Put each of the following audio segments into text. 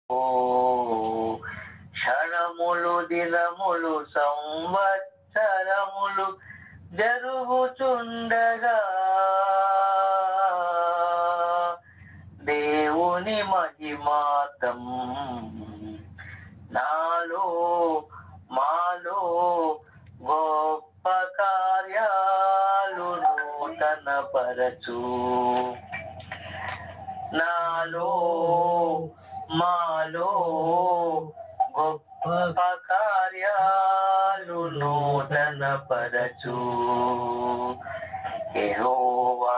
ఓ క్షణములు దినములు సంవత్సరములు జరుగుచుండగా దేవుని మహిమాతం నాలో మాలో గొప్ప కార్యాలు నూతన పరచు నాలో మాలో గొప్ప కార్యాలు నూతన పరచు ఎహోవా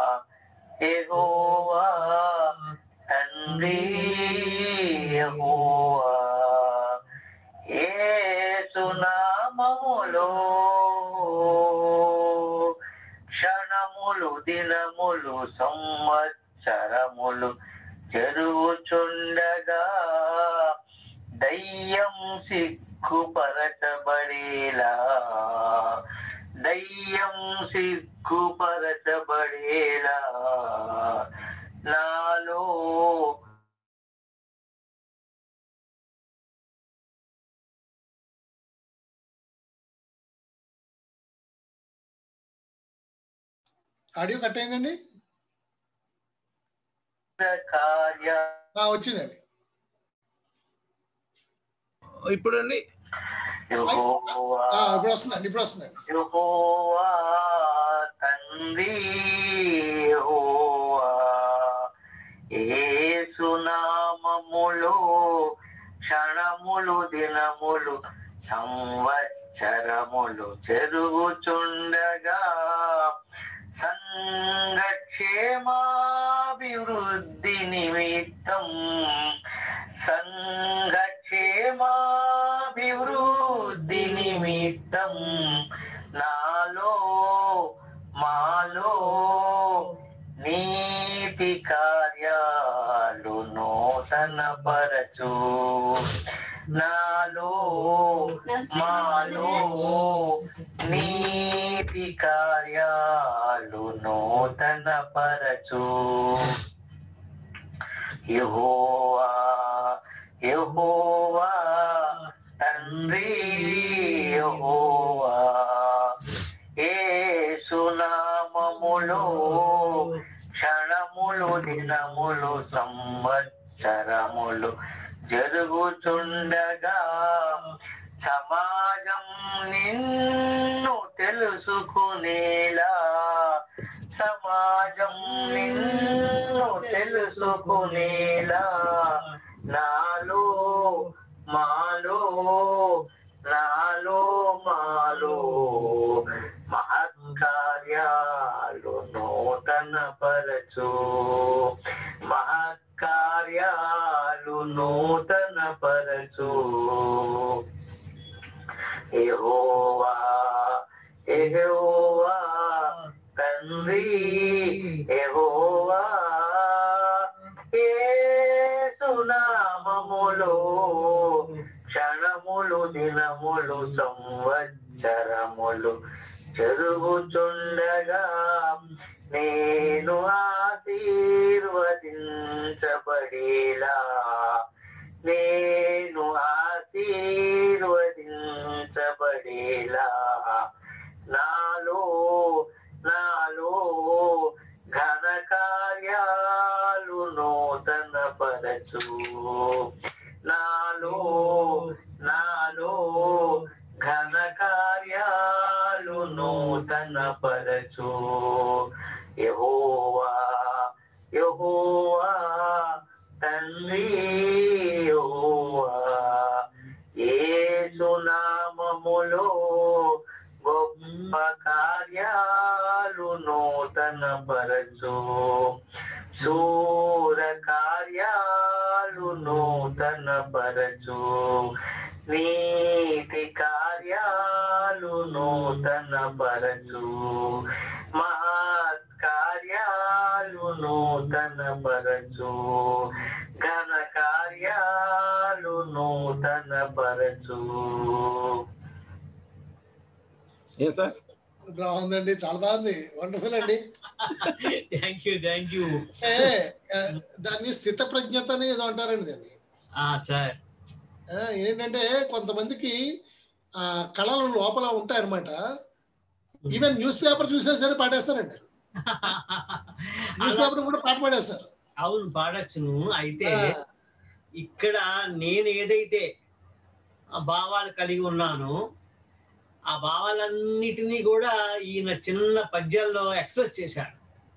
ఎహోవా తండ్రి యెహోవా ఏసునామములో క్షణములు దినములు సంవత్సరములు జరుగుచుండగా దయ్యం సిగ్గుపరచబడేలా దయ్యం సిగ్గుపరచబడేలా నాలో ఆడియో కట్ అయిందండి కార్య ఆ, వచ్చిందండి ఇప్పుడండి యెహోవా ఆ, ఇప్పుడు వస్తుందండి ఇప్పుడు వస్తుందండి యెహోవా తండ్రి యెహోవా ఏసునామములో క్షణములు దినములు సంవత్సరములు జరుగుచుండగా సంఘక్షేమాభివృద్ధి నిమిత్తం సంఘక్షేమాభివృద్ధి నిమిత్తం నాలో మాలో నీతి కార్యాలు నూతన పరచు నాలో మాలో నీతి కార్యాలు నూతన పరచు యెహోవా యెహోవా తండ్రి యెహోవా ఏసునామములో క్షణములు దినములు సంవత్సరములు జరుగుచుండగా సమాజం నిన్ను తెలుసుకునేలా సమాజం నిన్ను తెలుసుకునేలా నాలో మాలో నాలో మాలో మహత్కార్యాలు నూతన పరచు మహత్కార్యాలు నూతన పరచు యెహోవా యెహోవా తండ్రి యెహోవా యేసునామములో క్షణములు దినములు సంవత్సరములు జరుగుచుండగా నేను ఆశీర్వదించబడేలా నేను ఆశీర్వదించబడేలా నాలో నాలో ఘన కార్యాలు నూతన పరచు నాలో నాలో ఘన కార్యాలు నూతన పరచు యెహోవా యెహోవా తండ్రి యెహోవా ఏసునామములో గొప్ప కార్యాలు నూతన పరచు శూర కార్యాలు నూతన పరచు నీతి కార్యాలు నూతన పరచు మహత్ కార్యాలు నూతన పరచు ఘన కార్యాలు నూతన పరచు ఏం సార్ బాగుందండి చాలా బాగుంది వండర్ఫుల్ అండి థ్యాంక్ యూ థ్యాంక్ యూ ఏ, ఆ, దాన్ని స్థిత ప్రజ్ఞత అని ఏదో అంటారండి దాన్ని ఆ సార్ ఆ, ఏంటంటే కొంతమందికి ఆ కళలు లోపల ఉంటాయి అనమాట ఈవెన్ న్యూస్ పేపర్ చూసినా సరే పాడేస్తారండి న్యూస్ అలా- పేపర్ కూడా పాట పాడేస్తారు అవును పాడచ్చును అయితే ఆ, ఇక్కడ నేను ఏదైతే ఆ భావాలు కలిగి ఉన్నానో ఆ భావాలన్నిటినీ కూడా ఈయన చిన్న పద్యాల్లో ఎక్స్ప్రెస్ చేశాడు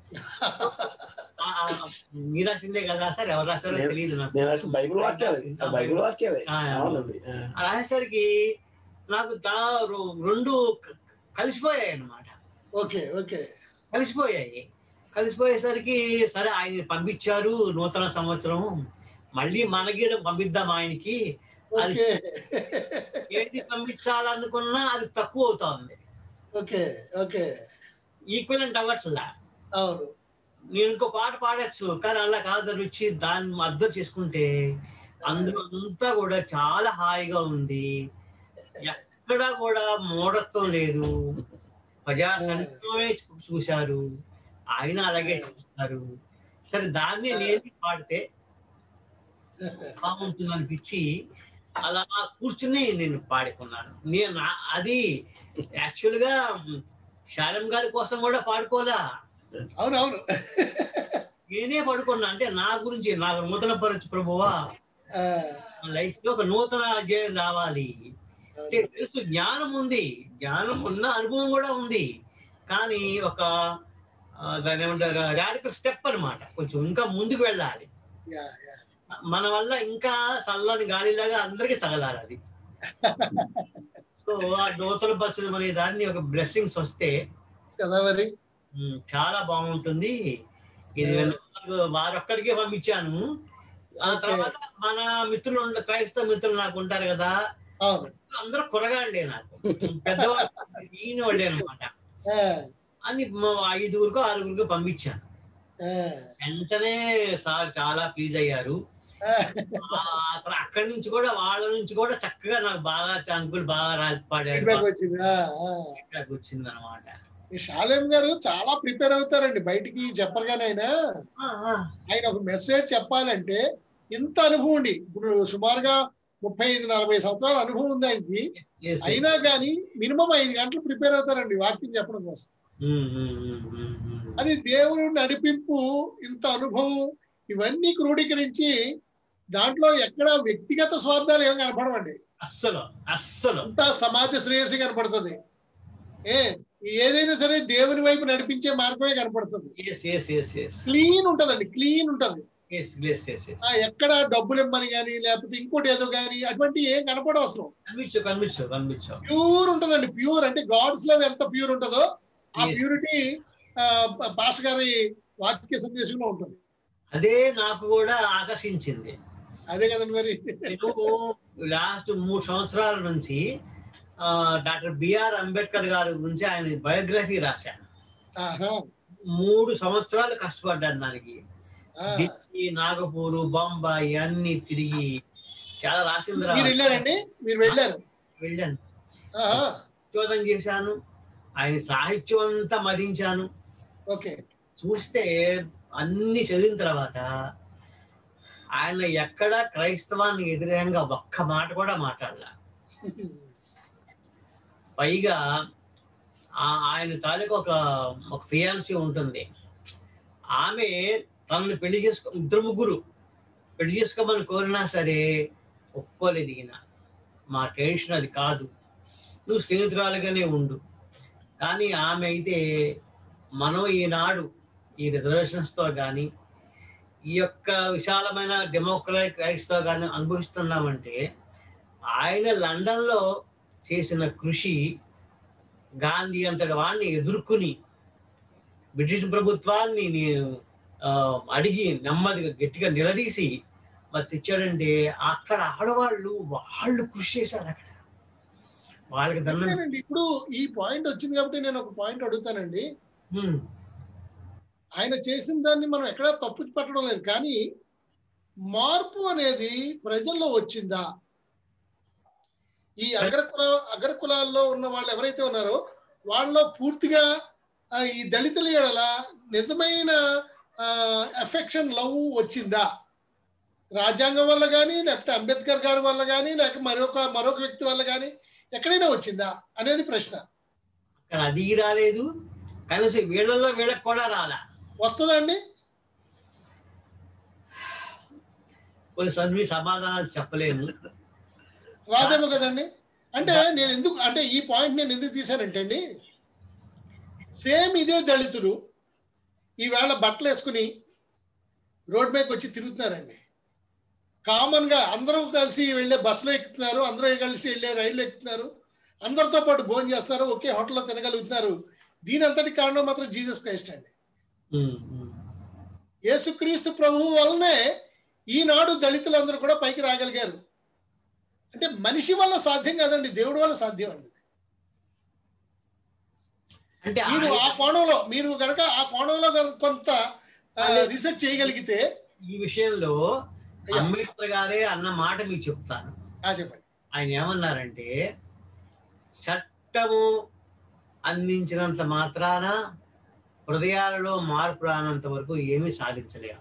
ఆ- ఆ మీరు రాసిందే కదా సార్ ఎవరు రాశారో నేను- తెలియదు నాకు నేను అసలు బైబిల్ వాక్యాలే ఆ బైబిల్ వాక్యాలే ఆ, అవునండి ఆ. ఆ రాసేసరికి నాకు దా రొ- రెండు క- కలిసిపోయాయి అన్నమాట ఓకే ఓకే కలిసిపోయాయి కలిసిపోయేసరికి సరే ఆయన పంపించారు నూతన సంవత్సరం మళ్ళీ మనకి పంపిద్దాం ఆయనకి అది ఓకే ఏది పంపించాలనుకున్నా అది తక్కువ అవుతోంది ఓకే ఓకే ఈక్వలెంట్ అవ్వట్లా అవును నేను ఇంకో పాట పాడచ్చు కానీ అలా కాదు రుచి దాన్ని అర్థం చేసుకుంటే అందులో అంతా కూడా చాలా హాయిగా ఉంది ఎక్కడా కూడా మూఢత్వం లేదు ప్రజాసంఘమే చూశారు ఆయన అలాగే చూస్తారు సరే దాన్ని నేను పాడితే బాగుంటుంది అనిపించి అలా కూర్చుని నేను పాడుకున్నాను నేను నా- అది యాక్చువల్ గా శాలం గారి కోసం కూడా పాడుకోలా అవును అవును నేనే పడుకున్నా అంటే నా గురించి నాకు నూతన పరచు ప్రభువా ఆ, లైఫ్ లో ఒక నూతన అధ్యాయం రావాలి అంటే అవును. తెలుసు జ్ఞానం ఉంది జ్ఞానం ఉన్న అనుభవం కూడా ఉంది కానీ ఒక ఆ, దాని ఏమంటారు రాడికల్ స్టెప్ అన్నమాట కొంచెం ఇంకా ముందుకు వెళ్ళాలి యా, యా. మన వల్ల ఇంకా చల్లని గాలిలాగా అందరికీ తగలాలి అది సో ఆ నూతన పరచడం అనే దాన్ని ఒక బ్లెస్సింగ్స్ వస్తే కదా మరి ఉమ్, చాలా బాగుంటుంది ఇది Yeah. నేను వారొక్కడికే పంపించాను ఆ Okay. తర్వాత మన మిత్రులు ఉండ- క్రైస్తవ మిత్రులు నాకు ఉంటారు కదా అవును అందరూ కురగాళ్ళే నాకు పెద్దవాళ్ళు ఈయన వాళ్ళే అనమాట ఆ, అని మ- ఐదుగురికో ఆరుగురికో పంపించాను ఆ, వెంటనే సార్ చాలా ప్లీజ్ అయ్యారు ఆ, ఆ, అక్కడ అక్కడి నుంచి కూడా వాళ్ళ నుంచి కూడా చక్కగా నాకు బాగా చంకులు బాగా రాసి పాడారు feedback వచ్చింది ఆ, ఆ. వచ్చింది అనమాట ఈ షాలేం గారు చాలా ప్రిపేర్ అవుతారండి బయటికి చెప్పరుగానే ఆయన ఆయన ఒక మెసేజ్ చెప్పాలంటే ఇంత అనుభవం ఉండి ఇప్పుడు సుమారుగా ముప్పై ఐదు నలభై సంవత్సరాల అనుభవం ఉంది ఆయనకి అయినా కానీ మినిమం ఐదు గంటలు ప్రిపేర్ అవుతారండి వాక్యం చెప్పడం కోసం అది దేవుడు నడిపింపు ఇంత అనుభవం ఇవన్నీ క్రోడీకరించి దాంట్లో ఎక్కడ వ్యక్తిగత స్వార్థాలు ఏం కనపడవండి అస్సలు అస్సలు అంతా సమాజ శ్రేయస్సు కనపడుతుంది ఏ ఏదైనా సరే దేవుని వైపు నడిపించే మార్గమే కనపడుతుంది yes yes yes yes clean ఉంటదండి క్లీన్ ఉంటది ఎస్ ఎస్ ఎస్ ఎస్ ఆ, ఎక్కడ డబ్బులు ఇమ్మని కానీ లేకపోతే ఇంకోటి ఏదో కానీ అటువంటి ఏం కనపడవు అసలు కనిపించు కనిపించు కనిపించు ప్యూర్ ఉంటదండి ప్యూర్ అంటే గాడ్స్ లవ్ ఎంత ప్యూర్ ఉంటుందో ఆ Yes. ప్యూరిటీ భాష గారి వాక్య సందేశంలో ఉంటుంది అదే నాకు కూడా ఆకర్షించింది అదే కదండి మరి నేను లాస్ట్ మూడు సంవత్సరాల నుంచి ఆ, డాక్టర్ బిఆర్ అంబేద్కర్ గారి గురించి ఆయన బయోగ్రఫీ రాశాను ఆహా, మూడు సంవత్సరాలు కష్టపడ్డాను దానికి ఆ. ఢిల్లీ నాగపూర్ బొంబాయి అన్ని తిరిగి చాలా రాసిన మీరు తర్వాత వెళ్ళారండి మీరు వెళ్ళారు వెళ్ళాను ఆహా, శోధన చేశాను ఆయన సాహిత్యం అంతా మదించాను ఓకే చూస్తే అన్ని చదివిన తర్వాత ఆయన ఎక్కడ క్రైస్తవాన్ని వ్యతిరేకంగా ఒక్క మాట కూడా మాట్లాడలే పైగా ఆ- ఆయన తాలూకు ఒక ఒక ఫియాన్సీ ఉంటుంది ఆమె తనని పెళ్లి చేసుకో ఇద్దరు ముగ్గురు పెళ్లి చేసుకోమని కోరినా సరే ఒప్పుకోలేదు ఈయన మా ట్రెడిషన్ అది కాదు నువ్వు స్నేహితురాలుగానే ఉండు కానీ ఆమె అయితే మనం ఈనాడు ఈ రిజర్వేషన్స్తో కానీ ఈ యొక్క విశాలమైన డెమోక్రటిక్ రైట్స్తో కానీ అనుభవిస్తున్నామంటే ఆయన లండన్లో చేసిన కృషి గాంధీ అంతటి వాడిని ఎదుర్కొని బ్రిటిష్ ప్రభుత్వాన్ని నేను ఆ, అడిగి నెమ్మదిగా గట్టిగా నిలదీసి మరి తెచ్చాడంటే అక్కడ ఆడవాళ్ళు వాళ్ళు కృషి చేశారు అక్కడ వాళ్ళకి దండం అంతేనండి ఇప్పుడు ఈ పాయింట్ వచ్చింది కాబట్టి నేను ఒక పాయింట్ అడుగుతానండి హ్మ్. ఆయన చేసిన దాన్ని మనం ఎక్కడా తప్పు పట్టడం లేదు కానీ మార్పు అనేది ప్రజల్లో వచ్చిందా ఈ అగ్రకుల అగ్రకులాల్లో ఉన్న వాళ్ళు ఎవరైతే ఉన్నారో వాళ్ళలో పూర్తిగా ఆ, ఈ దళితుల ఎడల నిజమైన ఎఫెక్షన్ లవ్ వచ్చిందా రాజ్యాంగం వల్ల కానీ లేకపోతే అంబేద్కర్ గారి వల్ల కానీ లేక మరొక మరొక వ్యక్తి వల్ల కానీ ఎక్కడైనా వచ్చిందా అనేది ప్రశ్న అక్కడ అది రాలేదు కనీసం వీళ్ళల్లో వీళ్ళకి కూడా రాలా వస్తుందండి కొన్ని సర్వీ సమాధానాలు చెప్పలేము రాదేమో కదండి అంటే నేను ఎందుకు అంటే ఈ పాయింట్ నేను ఎందుకు తీశానంటే అండి సేమ్ ఇదే దళితులు ఈవేళ బట్టలు వేసుకుని రోడ్ మీదకి వచ్చి తిరుగుతున్నారండి కామన్ గా అందరూ కలిసి వెళ్ళే బస్సులో ఎక్కుతున్నారు అందరూ కలిసి వెళ్ళే రైలు ఎక్కుతున్నారు అందరితో పాటు భోజనం చేస్తారు ఒకే హోటల్లో తినగలుగుతున్నారు దీని అంతటి కారణం మాత్రం జీసస్ క్రైస్ట్ అండి ఉమ్, ఉమ్. యేసుక్రీస్తు ప్రభువు వల్లనే ఈనాడు దళితులందరూ కూడా పైకి రాగలిగారు అంటే మనిషి వల్ల సాధ్యం కాదండి దేవుడి వల్ల సాధ్యం అండి అంటే మీరు ఆ ఆయన- కోణంలో మీరు కనుక ఆ కోణంలో గనుక కొంత అదే. రీసెర్చ్ చేయగలిగితే ఈ విషయంలో అయ్యా. అంబేద్కర్ గారే అన్న మాట మీకు చెప్తాను ఆ చెప్పండి ఆయన ఏమన్నారంటే చట్టము అందించినంత మాత్రాన హృదయాలలో మార్పు రానంత వరకు ఏమీ సాధించలేము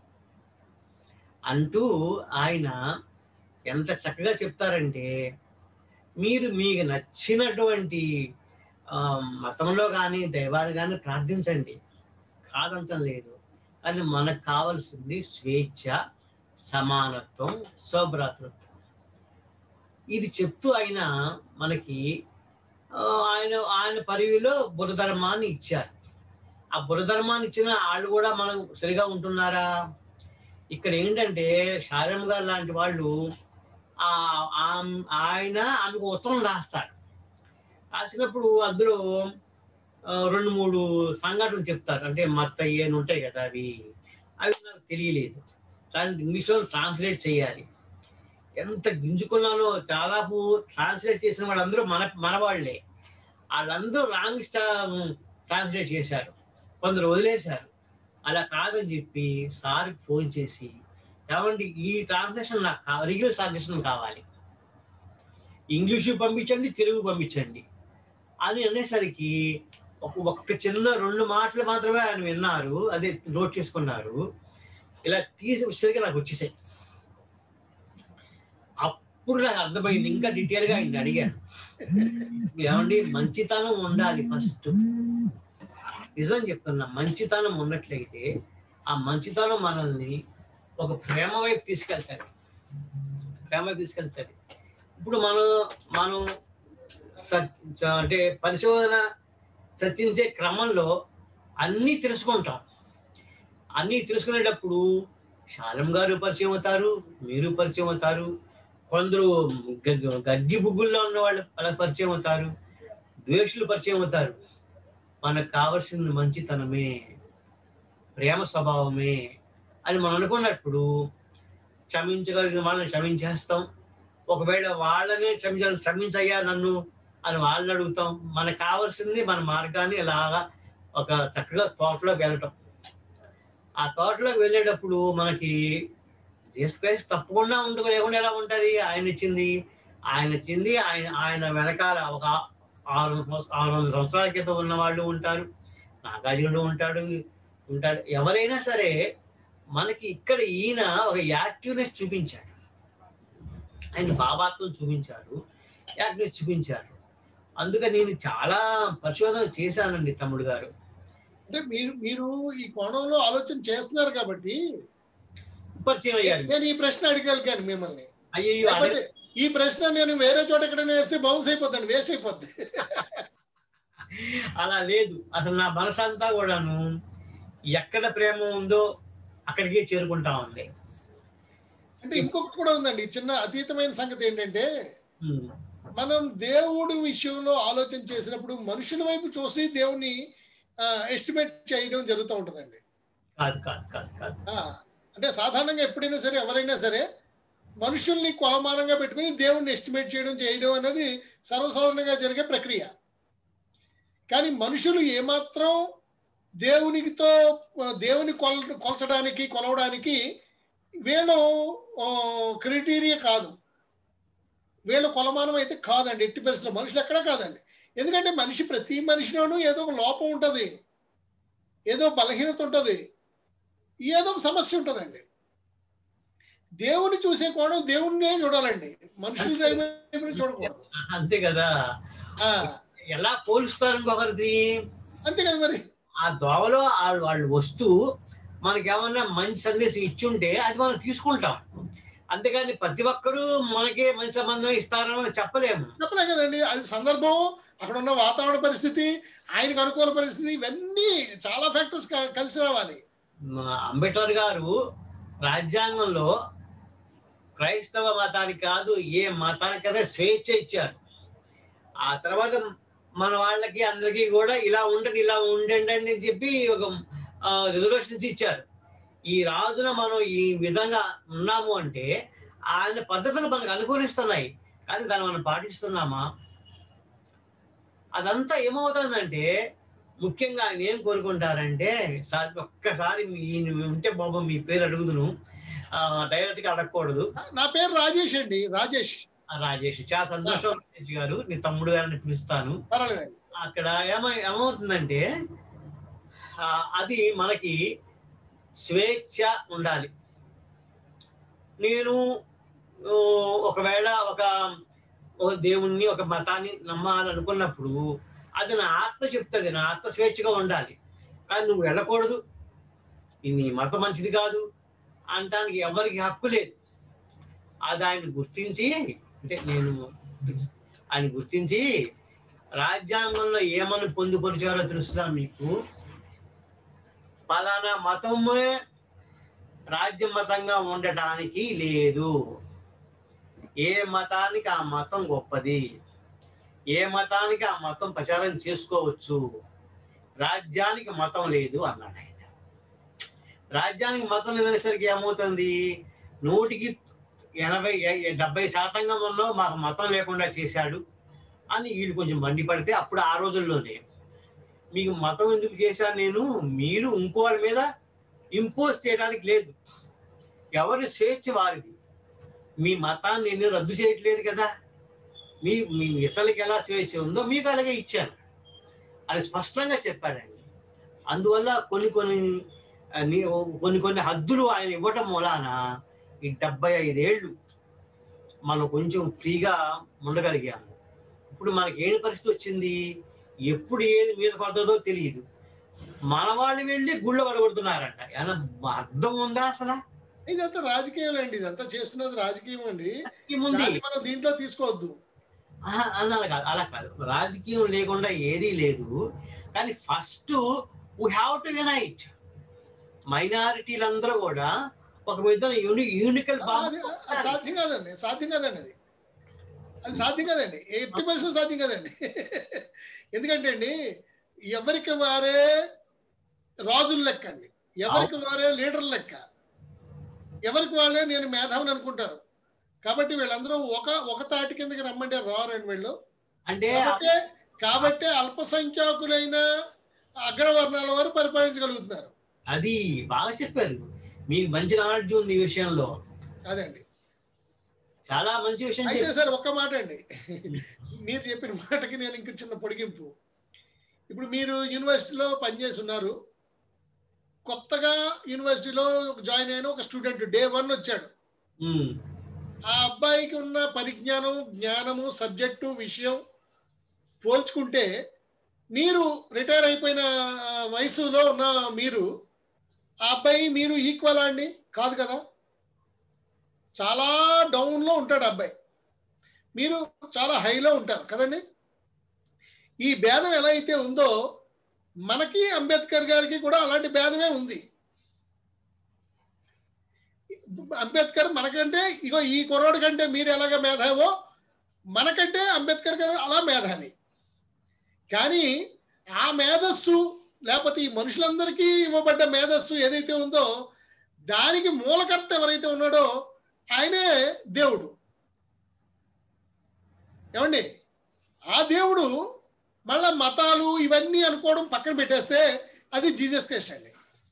అంటూ ఆయన ఎంత చక్కగా చెప్తారంటే మీరు మీకు నచ్చినటువంటి ఆ, మతంలో కానీ దైవాలు కానీ ప్రార్థించండి కాదంటం లేదు కానీ మనకు కావాల్సింది స్వేచ్ఛ సమానత్వం సౌభ్రాతృత్వం ఇది చెప్తూ ఆయన మనకి ఆ, ఆయన ఆయన పరివిలో బురధర్మాన్ని ఇచ్చారు ఆ బురధర్మాన్ని ఇచ్చిన వాళ్ళు కూడా మనం సరిగా ఉంటున్నారా ఇక్కడ ఏంటంటే శారం గారు లాంటి వాళ్ళు ఆ ఆమ్- ఆయన ఆమెకు ఉత్తరం రాస్తాడు రాసినప్పుడు అందులో ఆ, రెండు మూడు సంఘటనలు చెప్తారు అంటే మత్తయ్య అని ఉంటాయి కదా అవి అవి నాకు తెలియలేదు దాన్ని ఇంగ్లీష్లో ట్రాన్స్లేట్ చేయాలి ఎంత గింజుకున్నానో దాదాపు ట్రాన్స్లేట్ చేసిన వాళ్ళందరూ మన మన వాళ్ళే వాళ్ళందరూ రాంగ్ స్టా ట్రాన్స్లేట్ చేశారు కొందరు వదిలేశారు అలా కాదని చెప్పి సార్కి ఫోన్ చేసి ఏమండి ఈ ట్రాన్స్లేషన్ నాకు కావాలి రీగల్ ట్రాన్స్లేషన్ కావాలి ఇంగ్లీషు పంపించండి తెలుగు పంపించండి అని అనేసరికి ఒక ఒక్క చిన్న రెండు మాటలు మాత్రమే ఆయన విన్నారు అదే నోట్ చేసుకున్నారు ఇలా తీసి వచ్చేసరికి నాకు వచ్చేసాయి అప్పుడు నాకు అర్థమైంది ఇంకా డీటెయిల్ గా ఆయన అడిగాను ఏమండి మంచితనం ఉండాలి ఫస్ట్ నిజం చెప్తున్నా మంచితనం ఉన్నట్లయితే ఆ మంచితనం మనల్ని ఒక ప్రేమ వైపు తీసుకెళ్తారు ప్రేమ వైపు తీసుకెళ్తారు ఇప్పుడు మనం మనం స- చ- అంటే పరిశోధన చర్చించే క్రమంలో అన్నీ తెలుసుకుంటాం అన్నీ తెలుసుకునేటప్పుడు శాలం గారు పరిచయం అవుతారు మీరు పరిచయం అవుతారు కొందరు గ- గడ్డి బుగ్గుల్లో ఉన్న వాళ్ళు అలా పరిచయం అవుతారు ద్వేషులు పరిచయం అవుతారు మనకు కావాల్సింది మంచితనమే ప్రేమ స్వభావమే అని మనం అనుకున్నప్పుడు క్షమించగలిగిన వాళ్ళని క్షమించేస్తాం ఒకవేళ వాళ్ళనే క్షమించాలి క్షమించయ్యా నన్ను అని వాళ్ళని అడుగుతాం మనకు కావాల్సింది మన మార్గాన్ని ఇలాగా ఒక చక్కగా తోటలోకి వెళ్ళటం ఆ తోటలోకి వెళ్ళేటప్పుడు మనకి జీసస్ క్రైస్ట్ తప్పకుండా ఉండకు లేకుండా ఎలా ఉంటది ఆయన ఇచ్చింది ఆయన ఇచ్చింది ఆయన ఆయన వెనకాల ఒక ఆరు సంవత్స- ఆరు వందల సంవత్సరాల క్రితం ఉన్న వాళ్ళు ఉంటారు నాగార్జునుడు ఉంటాడు ఉంటాడు ఎవరైనా సరే మనకి ఇక్కడ ఈయన ఒక యాక్టివ్నెస్ చూపించాడు ఆయన భావాత్మం చూపించాడు యాక్టివ్నెస్ చూపించాడు అందుకని నేను చాలా పరిశోధన చేశానండి తమ్ముడు గారు అంటే మీరు మీరు ఈ కోణంలో ఆలోచన చేస్తున్నారు కాబట్టి పరిచయం అయ్యారు నేను ఈ ప్రశ్న అడగలిగాను మిమ్మల్ని అయ్యో లేకపోతే ఈ ప్రశ్న నేను వేరే చోట ఎక్కడైనా వేస్తే బౌన్స్ అయిపోద్దండి వేస్ట్ అయిపోద్ది అలా లేదు అసలు నా మనసంతా కూడాను ఎక్కడ ప్రేమ ఉందో అక్కడికే చేరుకుంటా ఉంది అంటే ఇంకొకటి కూడా ఉందండి చిన్న అతీతమైన సంగతి ఏంటంటే ఉమ్, మనం దేవుడి విషయంలో ఆలోచన చేసినప్పుడు మనుషుల వైపు చూసి దేవుని ఎస్టిమేట్ చేయడం జరుగుతూ ఉంటుందండి కాదు కాదు కాదు కాదు ఆ, అంటే సాధారణంగా ఎప్పుడైనా సరే ఎవరైనా సరే మనుషుల్ని కొలమానంగా పెట్టుకుని దేవుణ్ణి ఎస్టిమేట్ చేయడం చేయడం అనేది సర్వసాధారణంగా జరిగే ప్రక్రియ కానీ మనుషులు ఏమాత్రం దేవునితో ఆ, దేవుని కొల కొలచడానికి కొలవడానికి వీళ్ళు క్రైటీరియా కాదు వీళ్ళ కొలమానం అయితే కాదండి ఎట్టి పరిస్థితుల్లో మనుషులు ఎక్కడా కాదండి ఎందుకంటే మనిషి ప్రతి మనిషిలోనూ ఏదో ఒక లోపం ఉంటుంది ఏదో బలహీనత ఉంటుంది ఏదో ఒక సమస్య ఉంటుందండి దేవుని చూసే కోణం దేవుణ్ణే చూడాలండి మనుషుల వైపు చూడకూడదు అంతే కదా ఆ, ఎలా పోలుస్తారు ఇంకొకరిది అంతే కదా మరి ఆ దోవలో వాళ్ళు వాళ్ళు వస్తూ మనకేమన్నా మంచి సందేశం ఇచ్చుంటే అది మనం తీసుకుంటాం అంతేగాని ప్రతి ఒక్కరూ మనకే మంచి సంబంధం ఇస్తారని చెప్పలేము చెప్పలే కదండి అది సందర్భం అక్కడ ఉన్న వాతావరణ పరిస్థితి ఆయనకు అనుకూల పరిస్థితి ఇవన్నీ చాలా ఫ్యాక్టర్స్ కలిసి రావాలి మా అంబేద్కర్ గారు రాజ్యాంగంలో క్రైస్తవ మతానికి కాదు ఏ మతానికైనా స్వేచ్ఛ ఇచ్చారు ఆ తర్వాత మన వాళ్ళకి అందరికీ కూడా ఇలా ఉండండి ఇలా ఉండండి అని చెప్పి ఒక రిజర్వేషన్స్ ఇచ్చారు ఈ రాజున మనం ఈ విధంగా ఉన్నాము అంటే ఆయన పద్ధతులు మనకు అనుకూలిస్తున్నాయి కానీ దాన్ని మనం పాటిస్తున్నామా అదంతా ఏమవుతుందంటే ముఖ్యంగా ఆయన ఏం కోరుకుంటారంటే సార్ ఒక్కసారి మీ ఈయన ఉంటే బాబు మీ పేరు అడుగుదును డైరెక్ట్ గా అడగకూడదు నా పేరు రాజేష్ అండి రాజేష్ ఆ, రాజేష్ చాలా సంతోషం రాజేష్ గారు నీ తమ్ముడు గారిని పిలుస్తాను పర్వాలేదండి అక్కడ ఏమై ఏమవుతుందంటే ఆ, అది మనకి స్వేచ్ఛ ఉండాలి నేను ఓ, ఒకవేళ ఒక ఒక దేవుణ్ణి ఒక మతాన్ని నమ్మాలనుకున్నప్పుడు అది నా ఆత్మ చెప్తుంది నా ఆత్మ స్వేచ్ఛగా ఉండాలి కానీ నువ్వు వెళ్ళకూడదు ఇది నీ మతం మంచిది కాదు అనటానికి ఎవరికి హక్కు లేదు అది ఆయన గుర్తించి అంటే నేను ఆయన గుర్తించి రాజ్యాంగంలో ఏమని పొందుపరిచారో తెలుస్తుందా మీకు పలానా మతమే రాజ్య మతంగా ఉండటానికి లేదు ఏ మతానికి ఆ మతం గొప్పది ఏ మతానికి ఆ మతం ప్రచారం చేసుకోవచ్చు రాజ్యానికి మతం లేదు అన్నాడు ఆయన రాజ్యానికి మతం లేదనేసరికి ఏమవుతుంది నూటికి ఎనభై ఎ- డెబ్బై శాతంగా మనలో మాకు మతం లేకుండా చేశాడు అని వీళ్ళు కొంచెం మండిపడితే అప్పుడు ఆ రోజుల్లోనే మీకు మతం ఎందుకు చేశాను నేను మీరు ఇంకో వాళ్ళ మీద ఇంపోజ్ చేయడానికి లేదు ఎవరి స్వేచ్ఛ వారిది మీ మతాన్ని నేను రద్దు చేయట్లేదు కదా మీ మీ ఇతరులకి ఎలా స్వేచ్ఛ ఉందో మీకు అలాగే ఇచ్చాను అది స్పష్టంగా చెప్పాడండి అందువల్ల కొన్ని కొన్ని ఆ, నీ- కొన్ని కొన్ని హద్దులు ఆయన ఇవ్వటం మూలాన ఈ డెబ్బై ఐదేళ్ళు మనం కొంచెం ఫ్రీగా ఉండగలిగాము ఇప్పుడు మనకి ఏం పరిస్థితి వచ్చింది ఎప్పుడు ఏది మీద పడుతుందో తెలియదు మన వాళ్ళు వెళ్ళి గుళ్ళ పడగొడుతున్నారంట ఏమన్నా అర్థం ఉందా అసలు ఇదంతా రాజకీయం అండి ఇదంతా చేస్తున్నది రాజకీయం అండి ఏముంది దాన్ని మనం దీంట్లో తీసుకోవద్దు ఆహా, అలా కాదు అలా కాదు రాజకీయం లేకుండా ఏదీ లేదు కానీ first we have to unite మైనారిటీలందరూ కూడా ఒక విధంగా యూని యూనికల్ అది అది సాధ్యం కాదండి సాధ్యం కాదండి అది అది సాధ్యం కాదండి ఎట్టి పరిస్థితులు సాధ్యం కాదండి ఎందుకంటే అండి ఎవరికి వారే రాజుల లెక్క అండి ఎవరికి వారే లీడర్ లెక్క ఎవరికి వాళ్ళే నేను మేధావిని అనుకుంటారు కాబట్టి వీళ్ళందరూ ఒక ఒక తాటి కిందకి రమ్మంటే రారండి వీళ్ళు అంటే కాబట్టి కాబట్టి అల్పసంఖ్యాకులైన అగ్రవర్ణాల వారు పరిపాలించగలుగుతున్నారు అది బాగా చెప్పారు మీకు మంచి నాలెడ్జ్ ఉంది ఈ విషయంలో అదండి చాలా మంచి విషయం అయితే చెప్పారు సార్ ఒక్క మాట అండి మీరు చెప్పిన మాటకి నేను ఇంక చిన్న పొడిగింపు ఇప్పుడు మీరు యూనివర్సిటీలో పనిచేసి ఉన్నారు కొత్తగా యూనివర్సిటీలో జాయిన్ అయిన ఒక స్టూడెంట్ డే వన్ వచ్చాడు ఉమ్, ఆ అబ్బాయికి ఉన్న పరిజ్ఞానం జ్ఞానము సబ్జెక్టు విషయం పోల్చుకుంటే మీరు రిటైర్ అయిపోయిన ఆ, వయసులో ఉన్న మీరు ఆ అబ్బాయి మీరు ఈక్వల్ అండి కాదు కదా చాలా డౌన్ లో ఉంటాడు ఆ అబ్బాయి మీరు చాలా హైలో ఉంటారు కదండి ఈ భేదం ఎలా అయితే ఉందో మనకి అంబేద్కర్ గారికి కూడా అలాంటి భేదమే ఉంది అంబేద్కర్ మనకంటే ఇగో ఈ కుర్రోడు కంటే మీరు ఎలాగ మేధావో మనకంటే అంబేద్కర్ గారు అలా మేధావి కానీ ఆ మేధస్సు లేకపోతే ఈ మనుషులందరికీ ఇవ్వబడ్డ మేధస్సు ఏదైతే ఉందో దానికి మూలకర్త ఎవరైతే ఉన్నాడో ఆయనే దేవుడు ఏమండి ఆ దేవుడు మళ్ళా మతాలు ఇవన్నీ అనుకోవడం పక్కన పెట్టేస్తే అది జీసస్ క్రైస్ట్ అండి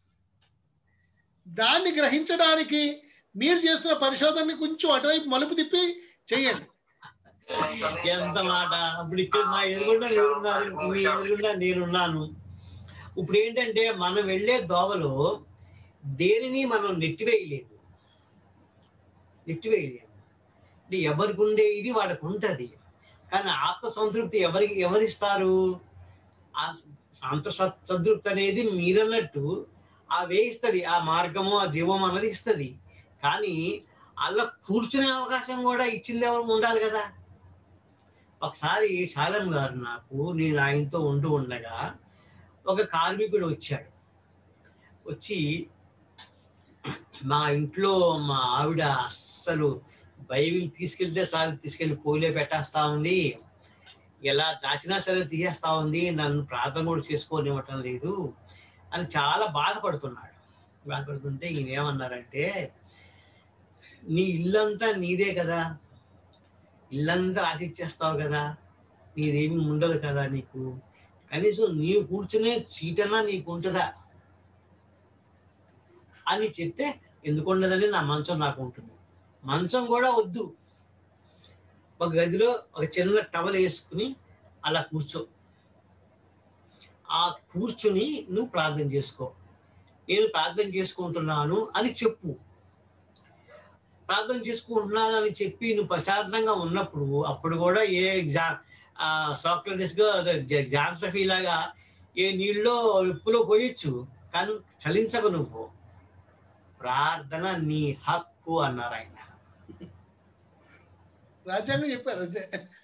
దాన్ని గ్రహించడానికి మీరు చేస్తున్న పరిశోధనని కొంచెం అటువైపు మలుపు తిప్పి చెయ్యండి ఎంత మాట ఇప్పుడు ఇక్కడ నా ఎదురుగుండా మీరున్నారు మీ ఎదురుగుండా నేనున్నాను ఇప్పుడు ఏంటంటే మనం వెళ్ళే దోవలో దేనిని మనం నెట్టివేయలేదు నెట్టివేయలేము అంటే ఎవరికి ఉండే ఇది వాళ్ళకు ఉంటుంది కానీ ఆత్మ సంతృప్తి ఎవరికి ఎవరిస్తారు ఆ అంత సత్- సంతృప్తి అనేది మీరన్నట్టు ఆ వేయిస్తుంది ఆ మార్గము ఆ జీవం అన్నది ఇస్తుంది కానీ అలా కూర్చునే అవకాశం కూడా ఇచ్చింది ఎవరు ఉండాలి కదా ఒకసారి శాలం గారు నాకు నేను ఆయనతో ఉంటూ ఉండగా ఒక కార్మికుడు వచ్చాడు వచ్చి మా ఇంట్లో మా ఆవిడ అస్సలు బైబిల్ తీసుకెళ్తే సార్ తీసుకెళ్లి పోయిలే పెట్టేస్తా ఉంది ఎలా దాచినా సరే తీసేస్తా ఉంది నన్ను ప్రార్థన కూడా చేసుకోనివ్వటం లేదు అని చాలా బాధపడుతున్నాడు బాధపడుతుంటే ఈయన ఏమన్నారంటే నీ ఇల్లంతా నీదే కదా ఇల్లంతా ఆశిచ్చేస్తావు కదా నీదేమి ఉండదు కదా నీకు కనీసం నీవు కూర్చునే సీటన్నా నీకు ఉంటుందా అని చెప్తే ఎందుకు ఉండదని నా మంచం నాకు ఉంటుంది మంచం కూడా వద్దు ఒక గదిలో ఒక చిన్న టవల్ వేసుకుని అలా కూర్చో ఆ కూర్చుని నువ్వు ప్రార్థన చేసుకో నేను ప్రార్థన చేసుకుంటున్నాను అని చెప్పు ప్రార్థన చేసుకుంటున్నాను అని చెప్పి నువ్వు ప్రశాంతంగా ఉన్నప్పుడు అప్పుడు కూడా ఏ ఎగ్జా సాక్రటిస్ గా జాగ్రఫీ లాగా ఏ నీళ్ళలో ఉప్పులో పోయొచ్చు కానీ చలించకు నువ్వు ప్రార్థన నీ హక్కు అన్నారు ఆయన రాజ్యాంగం చెప్పారు అదే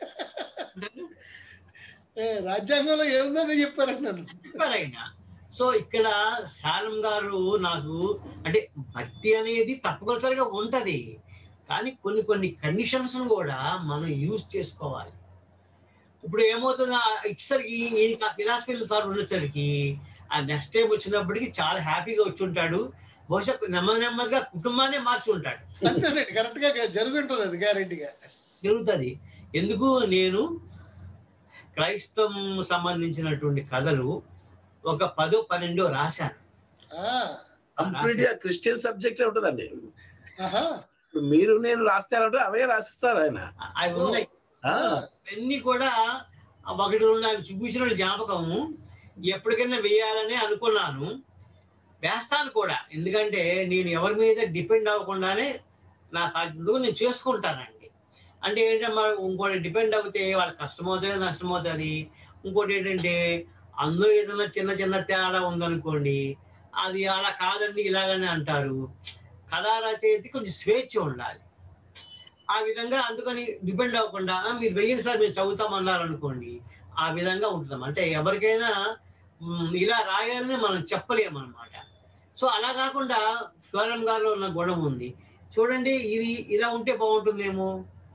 ఏ, రాజ్యాంగంలో ఏముందో చెప్పారండి నన్ను చెప్పారు ఆయన సో ఇక్కడ శాలం గారు నాకు అంటే భక్తి అనేది తప్పనిసరిగా ఉంటది కానీ కొన్ని కొన్ని కండిషన్స్ కూడా మనం యూజ్ చేసుకోవాలి ఇప్పుడు ఏమవుతుంది ఆ ఇచ్చేసరికి ఈయనకి ఆ ఫిలాసఫీ సార్ ఉండేసరికి ఆ నెక్స్ట్ టైం వచ్చినప్పటికి చాలా హ్యాపీగా వచ్చి ఉంటాడు బహుశా నెమ్మది నెమ్మదిగా కుటుంబాన్ని మార్చి ఉంటాడు అంతేనండి కరెక్ట్ గా జరుగుంటది అది గ్యారెంటీగా జరుగుతుంది ఎందుకు నేను క్రైస్తవం సంబంధించినటువంటి కథలు ఒక పదో పన్నెండో రాశాను కంప్లీట్ గా క్రిస్టియన్ సబ్జెక్ట్ ఉంటుందండి ఆహా ఇప్పుడు మీరు నేను రాస్తారంటే అవే రాసిస్తారు ఆయన అవి ఉన్నాయి ఆ, అన్నీ కూడా ఒకటి రెండు ఆయన చూపించిన జ్ఞాపకము ఎప్పటికైనా వేయాలని అనుకున్నాను వేస్తాను కూడా ఎందుకంటే నేను ఎవరి మీద డిపెండ్ అవ్వకుండానే నా సాధ్యతకు నేను చేసుకుంటానండి అంటే ఏంటంటే మనం ఇంకోటి డిపెండ్ అవుతే వాళ్ళకి కష్టం అవుతుంది నష్టం అవుతుంది ఇంకోటి ఏంటంటే అందులో ఏదైనా చిన్న చిన్న తేడా ఉందనుకోండి అది అలా కాదండి ఇలాగని అంటారు కథా రచయితకి కొంచెం స్వేచ్ఛ ఉండాలి ఆ విధంగా అందుకని డిపెండ్ అవ్వకుండా "ఆ, మీరు వెయ్యి సార్ మేము చదువుతామన్నారు అనుకోండి ఆ విధంగా ఉంటున్నాం అంటే ఎవరికైనా మ్, ఇలా రాయాలని మనం చెప్పలేము అనమాట సో అలా కాకుండా స్వరం గారిలో ఉన్న గుణం ఉంది చూడండి ఇది ఇలా ఉంటే బాగుంటుందేమో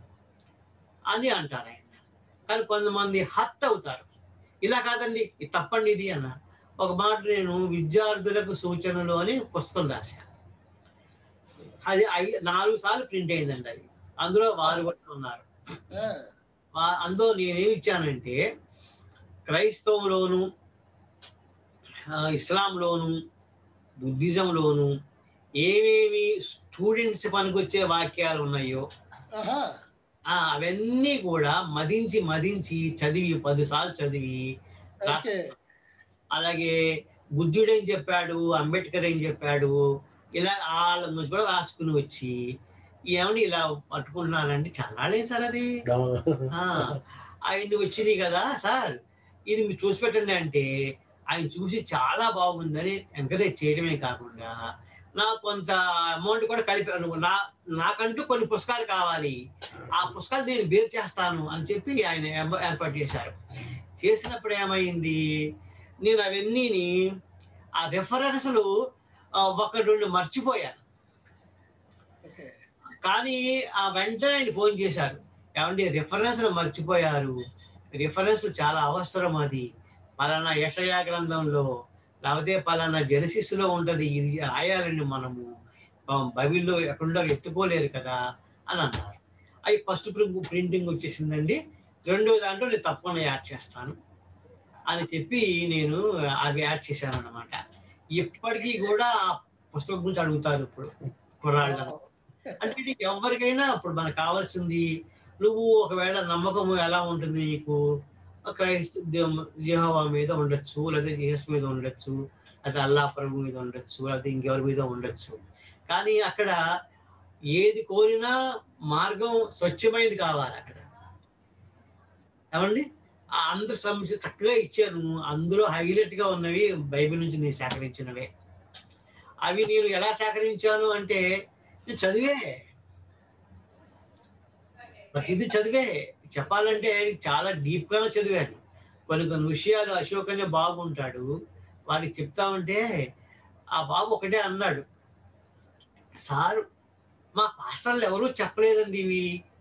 అని అంటారు ఆయన కానీ కొంతమంది హర్ట్ అవుతారు ఇలా కాదండి ఇది తప్పండి ఇది అన్నారు ఒక మాట నేను విద్యార్థులకు సూచనలు అని పుస్తకం రాశాను అది ఐ- నాలుగు సార్లు ప్రింట్ అయిందండి అది అందులో వారు కూడా ఉన్నారు ఆ, వా- అందులో నేనేమి ఇచ్చానంటే క్రైస్తవంలోను ఆ, ఇస్లాంలోను బుద్ధిజంలోను ఏమేమి స్టూడెంట్స్ పనికొచ్చే వాక్యాలు ఉన్నాయో ఆహా ఆ, అవన్నీ కూడా మదించి మదించి చదివి పదిసార్లు చదివి ఓకే అలాగే బుద్ధుడు ఏం చెప్పాడు అంబేద్కర్ ఏం చెప్పాడు ఇలా వాళ్ళ నుంచి కూడా రాసుకుని వచ్చి ఏమని ఇలా పట్టుకుంటున్నానండి చాలా లేదు సార్ అది ఆ, ఆయన వచ్చినాయి కదా సార్ ఇది మీరు చూసి పెట్టండి అంటే ఆయన చూసి చాలా బాగుందని ఎంకరేజ్ చేయడమే కాకుండా నాకు కొంత అమౌంట్ కూడా కలిపి అను- నా నాకంటూ కొన్ని పుస్తకాలు కావాలి ఆ పుస్తకాలు నేను బేర్ చేస్తాను అని చెప్పి ఆయన ఏర్ప- ఏర్పాటు చేశారు చేసినప్పుడు ఏమైంది నేను అవన్నీని ఆ రెఫరెన్స్లు ఒకటి రెండు మర్చిపోయాను ఓకే కానీ ఆ వెంటనే ఆయన ఫోన్ చేశారు ఏమండి రిఫరెన్స్ మర్చిపోయారు రిఫరెన్స్ చాలా అవసరం అది పలానా యషయా గ్రంథంలో లేకపోతే పలానా జెనసిస్ లో ఉంటది ఇది రాయాలండి మనము ఆ, బైబిల్లో ఎక్కడుండో ఎత్తుకోలేరు కదా అని అన్నారు అవి ఫస్ట్ ప్రింటింగ్ వచ్చేసిందండి రెండో దాంట్లో నేను తప్పకుండా యాడ్ చేస్తాను అని చెప్పి నేను అవి యాడ్ చేశాను అనమాట ఇప్పటికీ కూడా ఆ పుస్తకం గురించి అడుగుతారు ఇప్పుడు కుర్రాళ్ళ అంటే ఇది ఎవరికైనా ఇప్పుడు మనకు కావాల్సింది నువ్వు ఒకవేళ నమ్మకము ఎలా ఉంటుంది నీకు క్రైస్త జహోవా మీద ఉండొచ్చు లేదా జీసస్ మీద ఉండొచ్చు లేదా అల్లా ప్రభు మీద ఉండొచ్చు లేదా ఇంకెవరి మీద ఉండొచ్చు కానీ అక్కడ ఏది కోరినా మార్గం స్వచ్ఛమైనది కావాలి అక్కడ ఏమండి ఆ అందరు సంబంధించి చక్కగా ఇచ్చాను అందులో హైలైట్ గా ఉన్నవి బైబిల్ నుంచి నేను సేకరించినవే అవి నేను ఎలా సేకరించాను అంటే నేను చదివే ప్రతిదీ చదివే చెప్పాలంటే చాలా డీప్ గా చదివాను కొన్ని కొన్ని విషయాలు అశోక్ అనే బాబు ఉంటాడు వాడికి చెప్తా ఉంటే ఆ బాబు ఒకటే అన్నాడు సారు మా పాస్టర్లు ఎవరూ చెప్పలేదండి ఇవి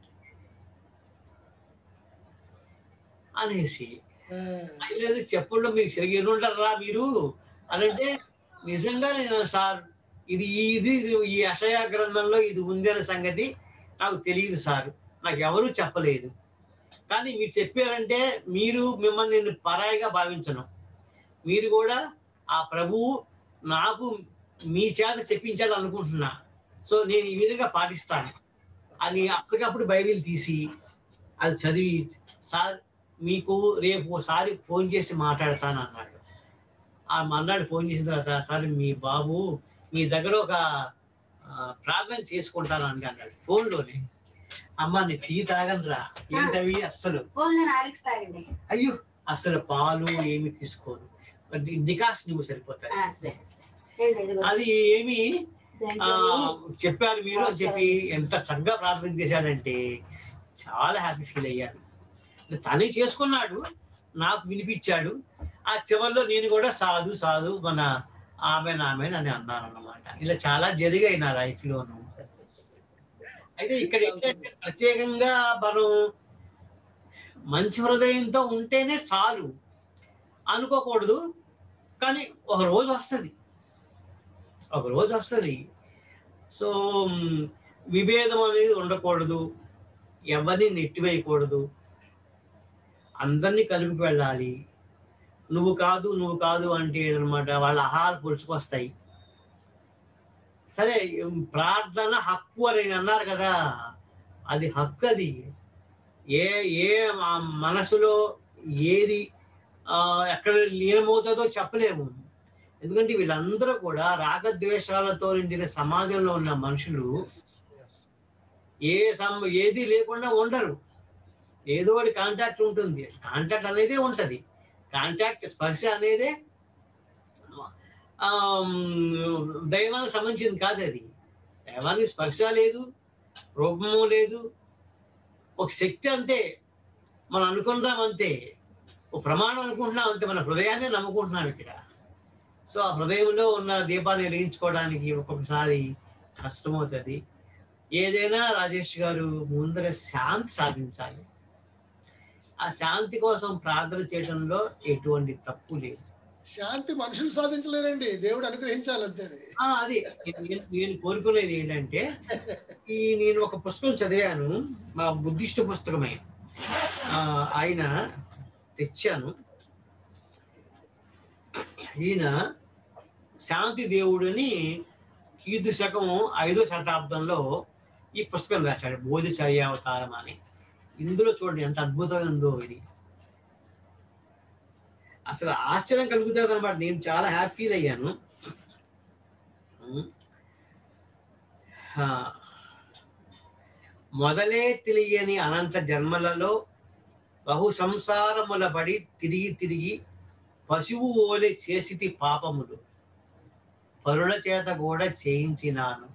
అనేసి ఆ, లేదు చెప్పండి మీకు సరిగ్గా ఎన్నుంటారా మీరు అనంటే నిజంగా నేను సార్ ఇది ఇది ఈ అషయ గ్రంథంలో ఇది ఉంది అనే సంగతి నాకు తెలియదు సార్ నాకు ఎవరు చెప్పలేదు కానీ మీరు చెప్పారంటే మీరు మిమ్మల్ని నేను పరాయిగా భావించను మీరు కూడా ఆ ప్రభువు నాకు మీ చేత చెప్పించాలి అనుకుంటున్నా సో నేను ఈ విధంగా పాటిస్తాను అని అప్పటికప్పుడు బైబిల్ తీసి అది చదివి సార్ మీకు రేపు ఒకసారి ఫోన్ చేసి మాట్లాడతాను అన్నాడు ఆ మన్నాడు ఫోన్ చేసిన తర్వాత సార్ మీ బాబు మీ దగ్గర ఒక ఆ, ప్రార్థన చేసుకుంటాను అని అన్నాడు ఫోన్లోనే అమ్మ నీ టీ తాగనరా ఏంటవి అస్సలు ఫోన్ నేను ఆలిక్స్ తాగండి అయ్యో అసలు పాలు ఏమి తీసుకోను నికాస్ నువ్వు సరిపోతాయి ఆ, సరే సరే ఏంటి ఇదిగో. అది ఏమి ఆ, దాంట్లోని చెప్పారు మీరు అని చెప్పి ఎంత చక్కగా ప్రార్థన చేశాడంటే చాలా హ్యాపీ ఫీల్ అయ్యాను తనే చేసుకున్నాడు నాకు వినిపించాడు ఆ చివరిలో నేను కూడా సాధు సాధు మన ఆమె ఆమె అని అన్నాను అన్నమాట ఇలా చాలా జరిగాయి నా లైఫ్ లోను అయితే ఇక్కడ ఏంటంటే ప్రత్యేకంగా మనం మంచి హృదయంతో ఉంటేనే చాలు అనుకోకూడదు కానీ ఒక రోజు వస్తుంది ఒక రోజు వస్తుంది సో మ్, విభేదం అనేది ఉండకూడదు ఎవరిని నెట్టివేయకూడదు అందరినీ కలిపి వెళ్ళాలి నువ్వు కాదు నువ్వు కాదు అంటే అనమాట వాళ్ళ ఆహాలు పొడుచుకొస్తాయి సరే ఉమ్, ప్రార్థన హక్కు అని అన్నారు కదా అది హక్కు అది ఏ ఏ ఆ మనసులో ఏది ఆ, ఎక్కడ లీనమవుతుందో చెప్పలేము ఎందుకంటే వీళ్ళందరూ కూడా రాగద్వేషాలతో నిండిన సమాజంలో ఉన్న మనుషులు yes, yes. ఏ సం ఏది లేకుండా ఉండరు ఏదో ఒకటి కాంటాక్ట్ ఉంటుంది కాంటాక్ట్ అనేది ఉంటది కాంటాక్ట్ స్పర్శ అనేదే ఆమ్, దైవానికి సంబంధించింది కాదు అది దైవానికి స్పర్శ లేదు రూపము లేదు ఒక శక్తి అంతే మనం అనుకుంటాం అంతే ఒక ప్రమాణం అనుకుంటున్నాం అంతే మన హృదయాన్ని నమ్ముకుంటున్నాం ఇక్కడ సో ఆ హృదయంలో ఉన్న దీపాన్ని వెలిగించుకోవడానికి ఒక్కొక్కసారి కష్టమవుతుంది ఏదైనా రాజేష్ గారు ముందర శాంతి సాధించాలి ఆ శాంతి కోసం ప్రార్థన చేయడంలో ఎటువంటి తప్పు లేదు శాంతి మనుషులు సాధించలేరండి దేవుడు అనుగ్రహించాలి అంతే అది. ఆ, అది నేను- నేను కోరుకునేది ఏంటంటే ఈ నేను ఒక పుస్తకం చదివాను మా బుద్ధిస్ట్ పుస్తకమే ఆ, ఆయన తెచ్చాను ఈయన శాంతి దేవుడిని కీర్తి శకం ఐదో శతాబ్దంలో ఈ పుస్తకం రాశాడు బోధిచర్యావతారం అని ఇందులో చూడండి ఎంత అద్భుతంగా ఉందో ఇది అసలు ఆశ్చర్యం కలుగుతుంది అనమాట నేను చాలా హ్యాపీ అయ్యాను ఆ, మొదలే తెలియని అనంత జన్మలలో బహు సంసారముల పడి తిరిగి తిరిగి పశువు ఓలే చేసితి పాపములు పరుల చేత కూడా చేయించినాను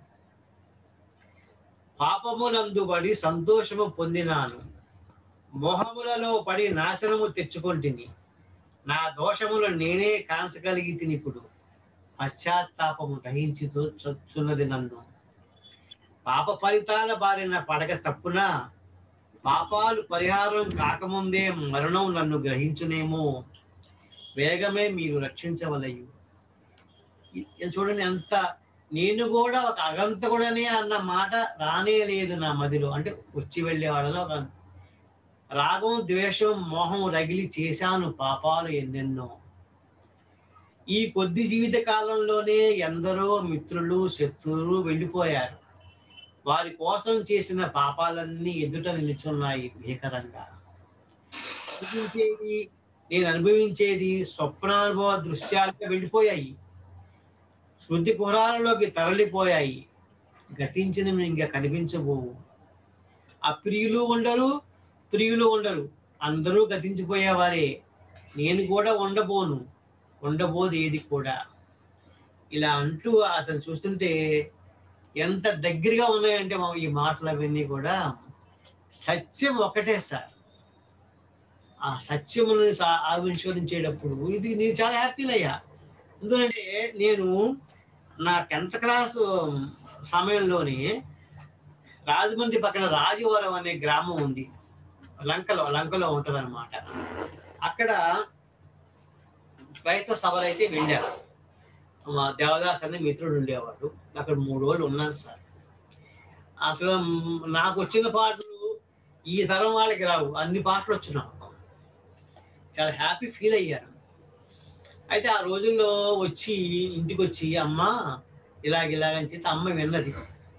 పాపములందు పడి సంతోషము పొందినాను మోహములలో పడి నాశనము తెచ్చుకొంటిని నా దోషములు నేనే కాంచగలిగి తినిప్పుడు పశ్చాత్తాపము దహించి చున్నది నన్ను పాప ఫలితాల బారిన పడక తప్పున పాపాలు పరిహారం కాకముందే మరణం నన్ను గ్రహించునేమో వేగమే మీరు రక్షించవలయు ఇ- ఇది చూడండి ఎంత నేను కూడా ఒక అగంతకుడనే అన్న మాట రానే లేదు నా మదిలో అంటే వచ్చి వెళ్ళే వాళ్ళలో ఒక రాగం ద్వేషం మోహం రగిలి చేశాను పాపాలు ఎన్నెన్నో ఈ కొద్ది జీవిత కాలంలోనే ఎందరో మిత్రులు శత్రువులు వెళ్ళిపోయారు వారి కోసం చేసిన పాపాలన్నీ ఎదుట నిలుచున్నాయి భీకరంగా అనుభవించేది నేను అనుభవించేది స్వప్నానుభవ దృశ్యాలుగా వెళ్ళిపోయాయి స్మృతి పురాణంలోకి తరలిపోయాయి గతించినవి ఇంకా కనిపించబోవు అప్రియులు ఉండరు ప్రియులు ఉండరు అందరూ గతించిపోయేవారే నేను కూడా ఉండబోను ఉండబోదు ఏది కూడా ఇలా అంటూ అసలు చూస్తుంటే ఎంత దగ్గరగా ఉన్నాయంటే మా ఈ మాటలు అవన్నీ కూడా సత్యం ఒకటే సార్ ఆ సత్యమును సా- ఆవిష్కరించేటప్పుడు ఇది నేను చాలా హ్యాపీ అయ్యా ఎందుకంటే నేను నా టెన్త్ క్లాస్ సమయంలోనే రాజమండ్రి పక్కన రాజవరం అనే గ్రామం ఉంది లంకలో లంకలో ఉంటది అనమాట అక్కడ రైతు సభలు అయితే వెళ్ళారు మా దేవదాస్ అనే మిత్రుడు ఉండేవాడు అక్కడ మూడు రోజులు ఉన్నాను సార్ అసలు మ్, నాకు వచ్చిన పాటలు ఈ తరం వాళ్ళకి రావు అన్ని పాటలు వచ్చు నాకు చాలా హ్యాపీ ఫీల్ అయ్యాను అయితే ఆ రోజుల్లో వచ్చి ఇంటికి వచ్చి అమ్మ ఇలాగ ఇలాగని చెప్పి అమ్మ విన్నది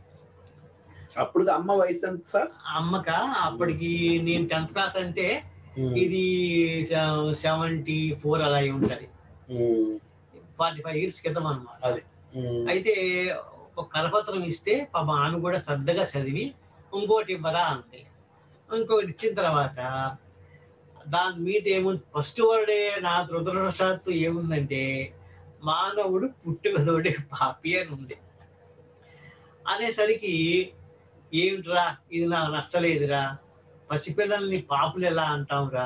అప్పుడు అమ్మ వయసు ఎంత సార్ ఆ అమ్మక అప్పటికి నేను టెన్త్ క్లాస్ అంటే ఇది సెవెంటీ ఫోర్ అలా అయి ఉంటది ఉమ్, ఫార్టీ ఫైవ్ ఇయర్స్ క్రితం అనమాట అదే ఉమ్, అయితే ఒక కరపత్రం ఇస్తే పాప ఆమె కూడా శ్రద్ధగా చదివి ఇంకోటి ఇవ్వరా అంది ఇంకొకటి ఇచ్చిన తర్వాత దాని మీట ఏముంది ఫస్ట్ వర్డే నా దురదృష్టవశాత్తు ఏముందంటే మానవుడు పుట్టుకతోటి పాపి అని ఉంది అనేసరికి ఏమిట్రా ఇది నాకు నచ్చలేదురా పసిపిల్లల్ని పాపులు ఎలా అంటావురా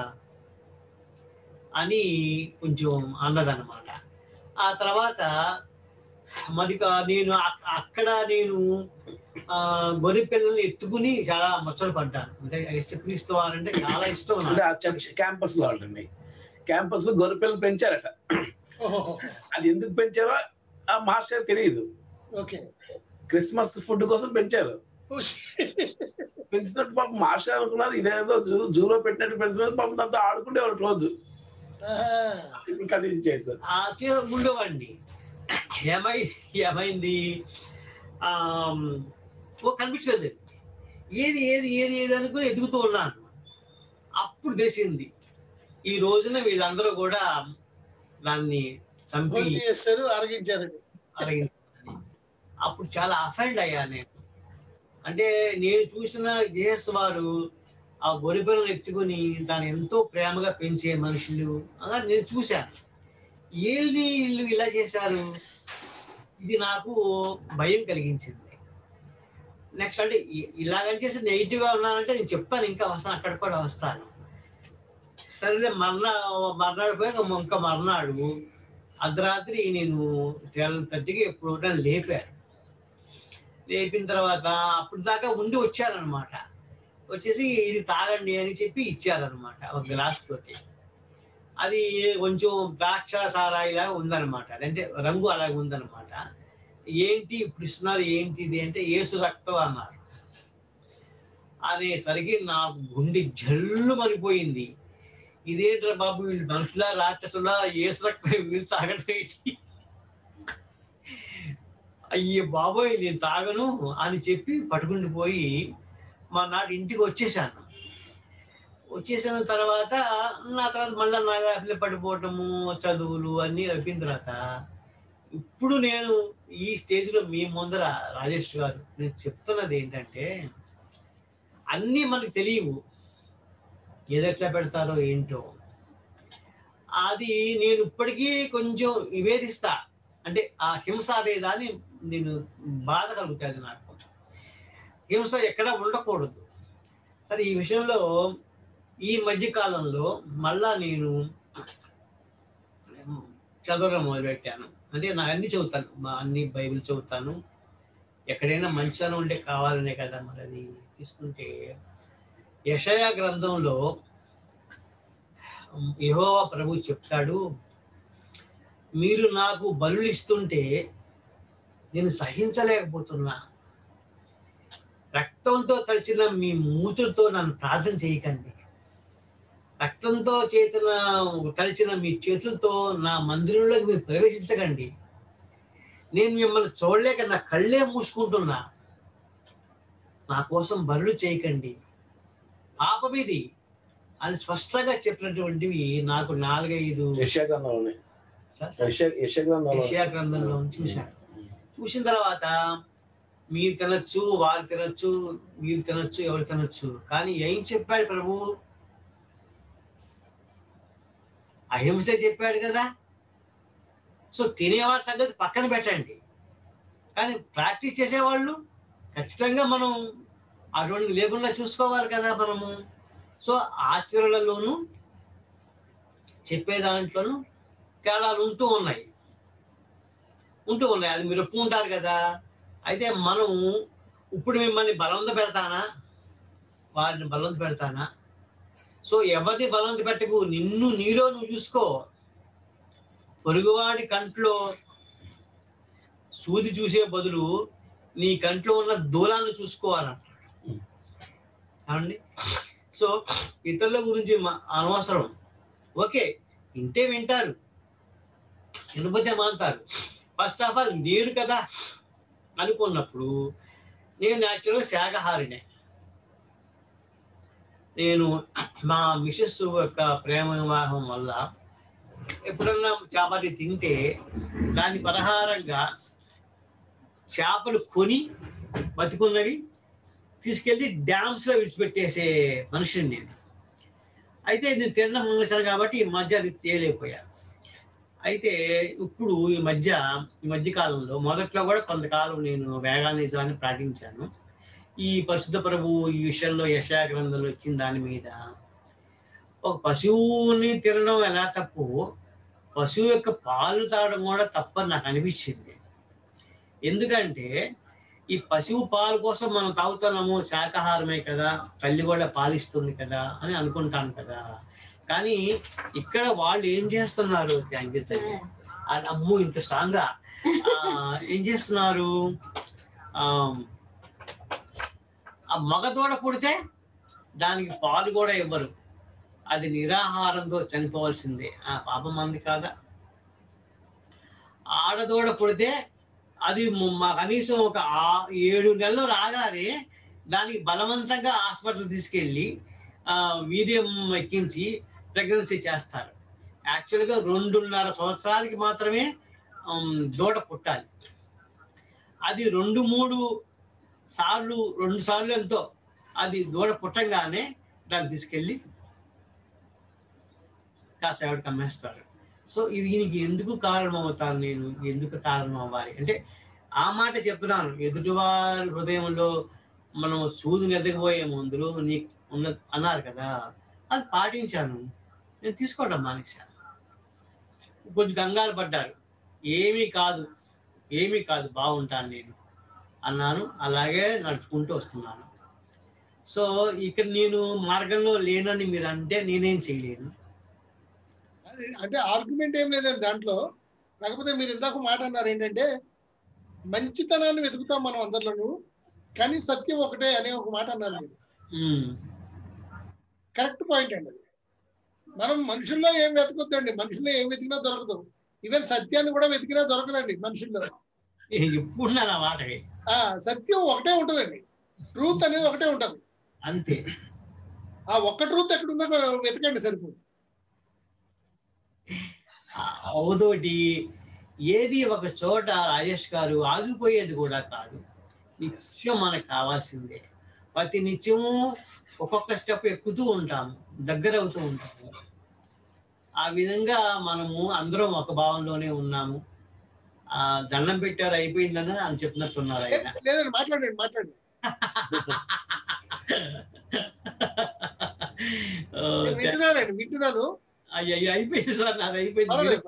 అని కొంచెం అన్నదన్నమాట ఆ తర్వాత మరి ఇక నేను అక్- అక్కడ నేను ఆ గొర్రె పిల్లల్ని ఎత్తుకుని చాలా ముచ్చట పడ్డాను అంటే యేసుక్రీస్తు వారంటే చాలా ఇష్టం అంటే నాకు ఆ చర్చ్ క్యాంపస్ లో అండి క్యాంపస్ లో గొర్రెపిల్లలు పెంచారట ఓహో అది ఎందుకు పెంచారో ఆ మాస్టర్ తెలియదు ఓకే క్రిస్మస్ ఫుడ్ కోసం పెంచారు ఓ షీ. పెంచినట్టు పాపం మాస్టర్ అనుకున్నారు ఇదేదో జూ జూలో పెట్టినట్టు పెంచినట్టు పాపం దాంతో ఆడుకుండేవాడు రోజు ఆహా. కంటిన్యూ చేయండి సార్ ఆ చీర ఉండేవాడిని ఏమై ఏమైంది ఆ ఓ కనిపించలేదు ఏది ఏది ఏది ఏది అనుకుని ఎదుగుతూ ఉన్నాను అప్పుడు తెలిసింది ఈ రోజున వీళ్ళందరూ కూడా దాన్ని చంపి భోజనం చేస్తారు అరగించారండి అరగించాలని అప్పుడు చాలా అఫెండ్ అయ్యా నేను అంటే నేను చూసిన జేఎస్ వారు ఆ గొరిపిల్లను ఎత్తుకొని దాన్ని ఎంతో ప్రేమగా పెంచే మనుషులు అలా నేను చూశాను ఏళ్ళని వీళ్ళు ఇలా చేశారు ఇది నాకు భయం కలిగించింది నెక్స్ట్ అంటే ఇ- ఇలాగని చేసి నెగిటివ్ గా ఉన్నానంటే నేను చెప్తాను ఇంకా వస్తాను అక్కడ కూడా వస్తాను సరేలే మర్నా మర్నాడు పోయి ఇంకా మర్నాడు అర్ధరాత్రి నేను ట్వెల్వ్ థర్టీకి ఎప్పుడు నన్ను లేపారు లేపిన తర్వాత అప్పుడు దాకా ఉండి వచ్చారనమాట వచ్చేసి ఇది తాగండి అని చెప్పి ఇచ్చారనమాట ఒక గ్లాస్ తోటి అది కొంచెం ద్రాక్ష సారాయిలా ఉందన్నమాట అంటే రంగు అలాగే ఉందన్నమాట ఏంటి ఇప్పుడు ఇస్తున్నారు ఏంటి ఇది అంటే ఏసు రక్తం అన్నారు అనేసరికి నాకు గుండె జల్లు మరిపోయింది ఇదేంట్రా బాబు వీళ్ళు మనుషులా రాక్షసులా ఏసు రక్తం వీళ్ళు తాగడం ఏంటి అయ్యే బాబోయ్ నేను తాగను అని చెప్పి పట్టుకుని పోయి మా నాడు ఇంటికి వచ్చేసాను వచ్చేసిన తర్వాత నా తర్వాత మళ్ళీ నా దారిలో పడిపోవటము చదువులు అన్నీ అయిపోయిన తర్వాత ఇప్పుడు నేను ఈ స్టేజ్లో మీ ముందర రాజేష్ గారు నేను చెప్తున్నది ఏంటంటే అన్నీ మనకు తెలియవు ఏదెట్లా పెడతారో ఏంటో అది నేను ఇప్పటికీ కొంచెం నివేదిస్తా అంటే ఆ హింస అనే దాన్ని నేను బాధ కలుగుతుంది నాకు హింస ఎక్కడ ఉండకూడదు సరే ఈ విషయంలో ఈ మధ్య కాలంలో మళ్ళా నేను చదవడం మొదలుపెట్టాను అంటే నా అన్ని చదువుతాను మా అన్ని బైబిల్ చదువుతాను ఎక్కడైనా మంచితనం ఉంటే కావాలనే కదా మరి అది తీసుకుంటే యషయా గ్రంథంలో యెహోవా ప్రభు చెప్తాడు మీరు నాకు బలులు ఇస్తుంటే నేను సహించలేకపోతున్నా రక్తంతో తడిచిన మీ మూతులతో నన్ను ప్రార్థన చేయకండి రక్తంతో చేతుల తడిచిన మీ చేతులతో నా మందిరంలోకి మీరు ప్రవేశించకండి నేను మిమ్మల్ని చూడలేక నా కళ్ళే మూసుకుంటున్నా నా కోసం బరులు చేయకండి పాపమిది అని స్పష్టంగా చెప్పినటువంటివి నాకు నాలుగైదు యశా గ్రంథంలోనే సార్ యశా యశా గ్రంథంలో ఏషియా గ్రంథంలో చూశాను చూసిన తర్వాత మీరు తినొచ్చు వారు తినొచ్చు మీరు తినొచ్చు ఎవరు తినొచ్చు కానీ ఏం చెప్పాడు ప్రభు అహింస చెప్పాడు కదా సో తినేవారి సంగతి పక్కన పెట్టండి కానీ ప్రాక్టీస్ చేసేవాళ్ళు ఖచ్చితంగా మనం అటువంటి లేకుండా చూసుకోవాలి కదా మనము సో ఆచరణలోను చెప్పే దాంట్లోనూ తేడాలు ఉంటూ ఉన్నాయి ఉంటూ ఉన్నాయి అది మీరు ఒప్పుకుంటారు కదా అయితే మనం ఇప్పుడు మిమ్మల్ని బలవంత పెడతానా వారిని బలవంత పెడతానా సో ఎవరిని బలవంత పెట్టకు నిన్ను నీలో నువ్వు చూసుకో పొరుగువాడి కంట్లో సూది చూసే బదులు నీ కంట్లో ఉన్న దూలాన్ని చూసుకోవాలంట ఏమండి సో ఇతరుల గురించి మ- అనవసరం ఓకే వింటే వింటారు వినకపోతే మాంటారు ఫస్ట్ ఆఫ్ ఆల్ నేను కదా అనుకున్నప్పుడు నేను యాక్చువల్గా శాకాహారినే నేను మా మిసెస్ యొక్క ప్రేమ వివాహం వల్ల ఎప్పుడన్నా చేపలు తింటే దాని పరిహారంగా చేపలు కొని బతికున్నవి తీసుకెళ్ళి డ్యామ్స్లో విడిచిపెట్టేసే మనిషిని నేను అయితే నేను తినడం మానేశాను కాబట్టి ఈ మధ్య అది చేయలేకపోయా అయితే ఇప్పుడు ఈ మధ్య ఈ మధ్య కాలంలో మొదట్లో కూడా కొంతకాలం నేను వేగానిజాన్ని పాటించాను ఈ పరిశుద్ధ ప్రభు ఈ విషయంలో యశా గ్రంథంలో వచ్చిన దాని మీద ఒక పశువుని తినడం ఎలా తప్పు పశువు యొక్క పాలు తాగడం కూడా తప్పని నాకు అనిపించింది ఎందుకంటే ఈ పశువు పాలు కోసం మనం తాగుతున్నాము శాకాహారమే కదా తల్లి కూడా పాలిస్తుంది కదా అని అనుకుంటాను కదా కానీ ఇక్కడ వాళ్ళు ఏం చేస్తున్నారు థ్యాంక్ యూ తల్లి ఆ అమ్ము ఇంత స్ట్రాంగ్ గా ఆ, ఏం చేస్తున్నారు ఆ ఆ మగదూడ పుడితే దానికి పాలు కూడా ఇవ్వరు అది నిరాహారంతో చనిపోవాల్సిందే ఆ పాపం మంది కాదా ఆడదూడ పుడితే అది మ- మా కనీసం ఒక ఆ- ఏడు నెలలు రాగానే దానికి బలవంతంగా హాస్పిటల్ తీసుకెళ్ళి ఆ, వీర్యం ఎక్కించి ప్రెగ్నెన్సీ చేస్తారు యాక్చువల్గా రెండున్నర సంవత్సరాలకి మాత్రమే ఉమ్, దూడ పుట్టాలి అది రెండు మూడు సార్లు రెండు సార్లు ఎంతో అది దూడ పుట్టంగానే దాన్ని తీసుకెళ్ళి కాసేపటికి అమ్మేస్తారు సో ఇది దీనికి ఎందుకు కారణం అవుతాను నేను ఎందుకు కారణం అవ్వాలి అంటే ఆ మాట చెప్తున్నాను ఎదుటివారి హృదయంలో మనం సూది ఎదగబోయే ముందులు నీకు ఉన్న అన్నారు కదా అది పాటించాను నేను తీసుకోవడం మానేశాను కొంచెం కంగారు పడ్డారు ఏమీ కాదు ఏమీ కాదు బాగుంటాను నేను అన్నాను అలాగే నడుచుకుంటూ వస్తున్నాను సో ఇక్కడ నేను మార్గంలో లేనని మీరు అంటే నేనేం చేయలేను అది అంటే ఆర్గ్యుమెంట్ ఏం లేదండి దాంట్లో కాకపోతే మీరు ఇందాక మాట అన్నారు ఏంటంటే మంచితనాన్ని వెతుకుతాం మనం అందరిలోనూ కానీ సత్యం ఒకటే అనే ఒక మాట అన్నారు మీరు ఉమ్, కరెక్ట్ పాయింట్ అండి అది మనం మనుషుల్లో ఏం వెతకొద్దండి మనుషుల్లో ఏం వెతికినా దొరకదు ఈవెన్ సత్యాన్ని కూడా వెతికినా దొరకదండి మనుషుల్లో నేను చెప్పుకున్నాను ఆ మాటకి ఆ సత్యం ఒకటే ఉంటదండి ట్రూత్ అనేది ఒకటే ఉంటది అంతే ఆ ఒక్క ట్రూత్ ఎక్కడుందో వెతకండి సరిపోదు అవతోటి ఏది ఒక చోట రాజేష్ గారు ఆగిపోయేది కూడా కాదు నిత్యం మనకు కావాల్సిందే ప్రతి నిత్యము ఒక్కొక్క స్టెప్ ఎక్కుతూ ఉంటాము దగ్గర అవుతూ ఉంటాము ఆ విధంగా మనము అందరం ఒక భావంలోనే ఉన్నాము ఆ దండం పెట్టారు అయిపోయిందని అని చెప్తున్నట్టున్నారు ఆయన లేదండి మాట్లాడండి మాట్లాడండి ఓ, నేను వింటున్నానండి వింటున్నాను అయ్యయ్యో అయిపోయింది సార్ నాది అయిపోయింది పర్వాలేదు.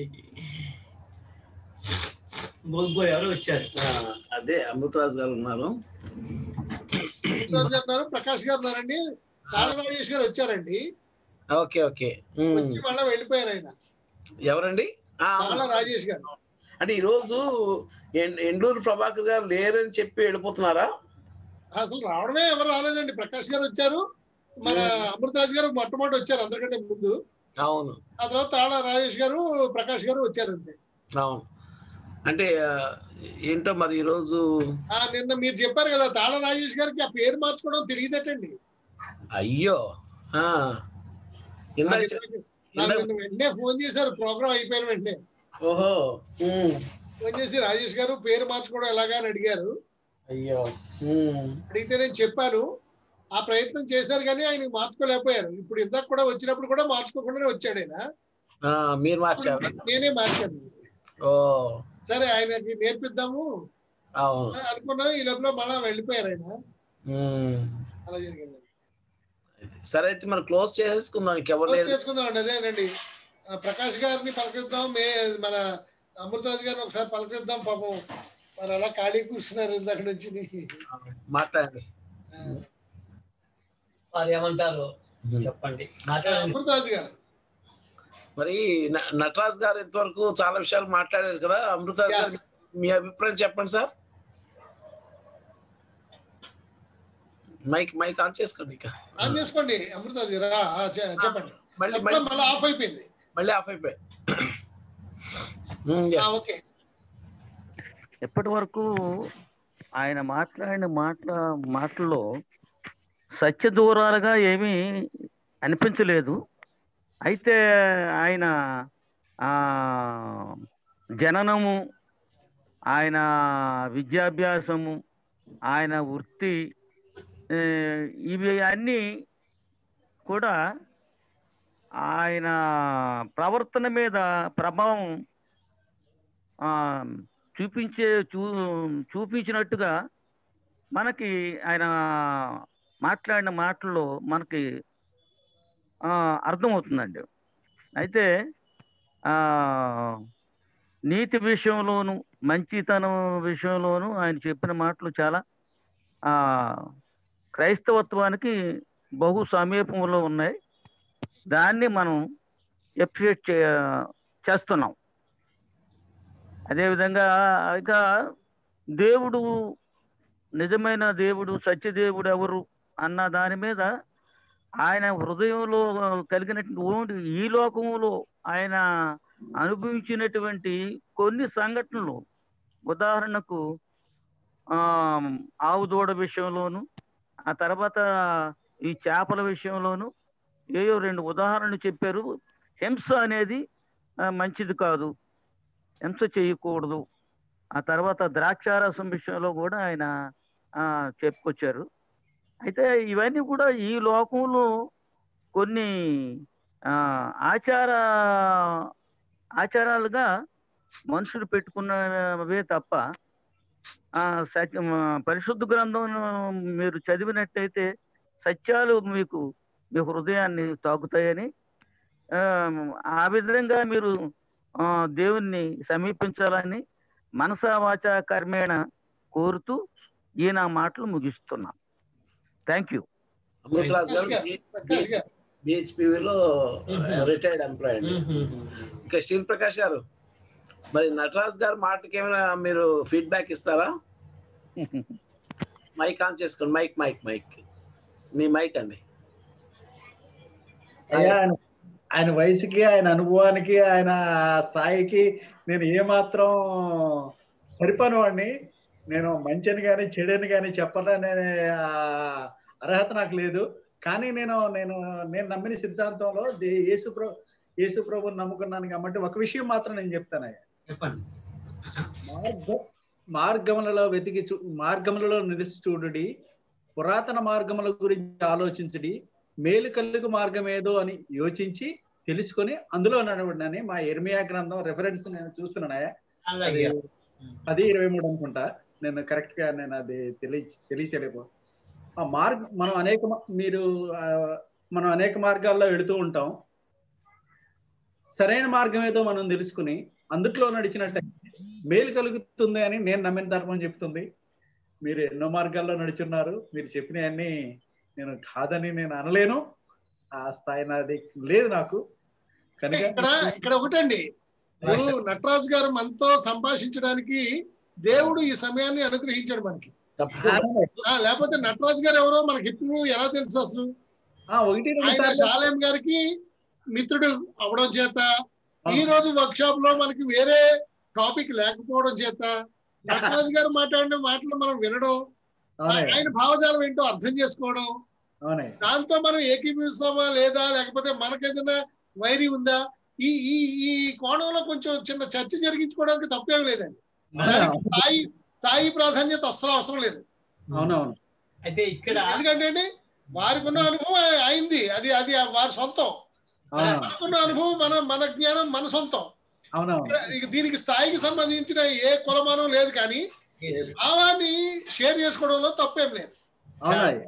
ఇంకో ఎవరో వచ్చారు ఆ, అదే అమృతరాజు గారు ఉన్నారు వింటురాజు గారు ఉన్నారు ప్రకాష్ గారు ఉన్నారండి తాళ రాజేష్ గారు వచ్చారండి ఓకే ఓకే ఉమ్. వచ్చి మళ్ళీ వెళ్ళిపోయారు ఆయన ఎవరండి ఆ, తాళ రాజేష్ గారు అంటే ఈ రోజు ఎం- ఎండూరు ప్రభాకర్ గారు లేరని చెప్పి వెళ్ళిపోతున్నారా అసలు రావడమే ఎవరు రాలేదండి ప్రకాష్ గారు వచ్చారు మన అమృతరాజు గారు మొట్టమొదటి వచ్చారు అందరికంటే ముందు అవును ఆ తర్వాత తాళ రాజేష్ గారు ప్రకాష్ గారు వచ్చారు అంతే అవును అంటే ఆ, ఏంటో మరి ఈరోజు ఆ నిన్న మీరు చెప్పారు కదా తాళ రాజేష్ గారికి ఆ పేరు మార్చుకోవడం తెలియదటండి అయ్యో ఆ ఇందాక చె- నాకు ఇందాక- నిన్న వెంటనే ఫోన్ చేశారు ప్రోగ్రామ్ అయిపోయిన వెంటనే ఓహో ఉమ్, ఫోన్ చేసి రాజేష్ గారు పేరు మార్చుకోవడం ఎలాగా అని అడిగారు అయ్యో ఉమ్. అడిగితే నేను చెప్పాను ఆ ప్రయత్నం చేశారు కానీ ఆయన మార్చుకోలేకపోయారు ఇప్పుడు ఇందాక కూడా వచ్చినప్పుడు కూడా మార్చుకోకుండానే వచ్చాడు ఆయన ఆ, మీరు మార్చారు నేనే మార్చాను ఓ సరే ఆయనకి నేర్పిద్దాము అవును అనుకున్నా ఈ లోపల మళ్ళా వెళ్ళిపోయారు ఆయన ఉమ్. అలా జరిగింది సరే అయితే మనం క్లోజ్ చేసేసుకుందాం ఇంకెవరు క్లోజ్ లేరు చేసుకుందాం అండి అదేనండి ఆ, ప్రకాష్ గారిని పలకరిద్దాం మే మన అమృతరాజు గారిని ఒకసారి పలకరిద్దాం పాపం మరి అలా ఖాళీ కూర్చున్నారు ఇందాక నుంచి మాట్లాడండి వారు ఏమంటారు చెప్పండి మాట్లాడండి అమృతరాజు గారు మరి న- నటరాజ్ గారు ఇంతవరకు చాలా విషయాలు మాట్లాడారు కదా అమృతరాజ్ గారు మీ అభిప్రాయం చెప్పండి సార్ మైక్ మైక్ ఆన్ చేసుకోండి ఇక ఆన్ చేసుకోండి అమృతరాజు గారు ఆ, ఆ, చె- చెప్పండి మళ్ళీ తప్పకుండా మళ్ళీ మళ్ళీ ఆఫ్ అయిపోయింది మళ్ళీ ఆఫ్ అయిపోయి ఉమ్, yes. ఆ, ఓకే ఇప్పటి వరకు ఆయన మాట్లాడిన మాటల మాటల్లో సత్య దూరాలుగా ఏమీ అనిపించలేదు అయితే ఆయన ఆ జననము ఆయన విద్యాభ్యాసము ఆయన వృత్తి ఏ, ఇవి అన్నీ కూడా ఆయన ప్రవర్తన మీద ప్రభావం ఆ, చూపించే చూ చూపించినట్టుగా మనకి ఆయన మాట్లాడిన మాటల్లో మనకి ఆ, అర్థమవుతుందండి అయితే ఆ, నీతి విషయంలోను మంచితనం విషయంలోను ఆయన చెప్పిన మాటలు చాలా ఆ, క్రైస్తవత్వానికి బహు సమీపంలో ఉన్నాయి దాన్ని మనం ఎప్రిషియేట్ చే చేస్తున్నాం అదేవిధంగా ఇక దేవుడు నిజమైన దేవుడు సత్యదేవుడు ఎవరు అన్న దాని మీద ఆయన హృదయంలో కలిగినటువంటి ఈ లోకంలో ఆయన అనుభవించినటువంటి కొన్ని సంఘటనలు ఉదాహరణకు ఆ ఆవు దూడ విషయంలోను ఆ తర్వాత ఈ చేపల విషయంలోను ఏయో రెండు ఉదాహరణలు చెప్పారు హింస అనేది ఆ, మంచిది కాదు హింస చేయకూడదు ఆ తర్వాత ద్రాక్షారసం విషయంలో కూడా ఆయన ఆ, చెప్పుకొచ్చారు అయితే ఇవన్నీ కూడా ఈ లోకంలో కొన్ని ఆ, ఆచార ఆచారాలుగా మనుషులు పెట్టుకున్నవే తప్ప ఆ సత్యం ఆ, పరిశుద్ధ గ్రంథం మీరు చదివినట్టయితే సత్యాలు మీకు మీ హృదయాన్ని తాకుతాయని ఆ, ఆ విధంగా మీరు ఆ, దేవుణ్ణి సమీపించాలని మనసా వాచ కర్మేణ కోరుతూ ఈ నా మాటలు ముగిస్తున్నాం థ్యాంక్ యూ అమృతరాజ్ గారు ప్రకాష్ గారు, ప్రకాష్ గారు బిహెచ్పివిలో రిటైర్డ్ ఎంప్లాయ్ అండి ఇంకా శ్రీ ప్రకాష్ గారు మరి నటరాజ్ గారు మాటకి ఏమైనా మీరు ఫీడ్బ్యాక్ ఇస్తారా మైక్ ఆన్ చేసుకోండి మైక్ మైక్ మైక్ మీ మైక్ అండి అయ్యా ఆయన ఆయన వయసుకి ఆయన అనుభవానికి ఆయన స్థాయికి నేను ఏమాత్రం సరిపని వాడిని నేను మంచిని కానీ చెడుని కానీ చెప్పాలనే ఆ అర్హత నాకు లేదు కానీ నేను నేను నేను నమ్మిన సిద్ధాంతంలో దే- యేసు ప్రభు యేసు ప్రభుని నమ్ముకున్నాను కాబట్టి ఒక విషయం మాత్రం నేను చెప్తానయ్యా చెప్పండి మార్గ మార్గములలో వెతికి చూ మార్గములలో నిలిచి చూడుడి పురాతన మార్గముల గురించి ఆలోచించుడి మేలు కలుగు మార్గం ఏదో అని యోచించి తెలుసుకొని అందులో నడవడని మా ఎర్మియా గ్రంథం రెఫరెన్స్ నేను చూస్తున్నానయ్యా అది అలాగే పది ఇరవై మూడు అనుకుంటా నేను కరెక్ట్ గా నేను అది తెలియ తెలియచేయలేకపో ఆ మార్గ మనం అనేక మ- మీరు ఆ, మనం అనేక మార్గాల్లో వెళుతూ ఉంటాం సరైన మార్గం ఏదో మనం తెలుసుకుని అందుట్లో నడిచినట్టే మేలు కలుగుతుంది అని నేను నమ్మిన ధర్మం చెప్తుంది మీరు ఎన్నో మార్గాల్లో నడుచున్నారు మీరు చెప్పినవన్నీ నేను కాదని నేను అనలేను ఆ స్థాయి నాది లేదు నాకు కనుక ఇక్కడ ఇక్కడ ఒకటండి ఇప్పుడు నటరాజు గారు మనతో సంభాషించడానికి దేవుడు ఈ సమయాన్ని అనుగ్రహించాడు మనకి తప్పకుండా ఆ, లేకపోతే నటరాజు గారు ఎవరో మనకి ఇప్పుడు ఎలా తెలుసు అసలు ఆ, ఒకటి రెండు ఆయన సార్లు- చాలేం గారికి మిత్రుడు అవడం చేత ఈ రోజు వర్క్ షాప్ లో మనకి వేరే టాపిక్ లేకపోవడం చేత నటరాజు గారు మాట్లాడిన మాటలు మనం వినడం అవునయ్య, ఆయన భావజాలం ఏంటో అర్థం చేసుకోవడం అవునయ్య. దాంతో మనం ఏకీభవిస్తామా లేదా లేకపోతే మనకేదైనా వైరి ఉందా ఈ ఈ ఈ కోణంలో కొంచెం చిన్న చర్చ జరిగించుకోవడానికి తప్పేం లేదండి దానికి స్థాయి స్థాయి ప్రాధాన్యత అస్సలు అవసరం లేదు అవునవును అయితే ఇక్కడ ఎందుకంటే అండి వారికి ఉన్న అనుభవం అయింది అది అది వారి సొంతం అవునవును మనకున్న అనుభవం మన మన జ్ఞానం మన సొంతం అవునవును ఇక దీనికి స్థాయికి సంబంధించిన ఏ కులమానం లేదు కానీ yes. భావాన్ని షేర్ చేసుకోవడంలో తప్పేం లేదు అవునయ్య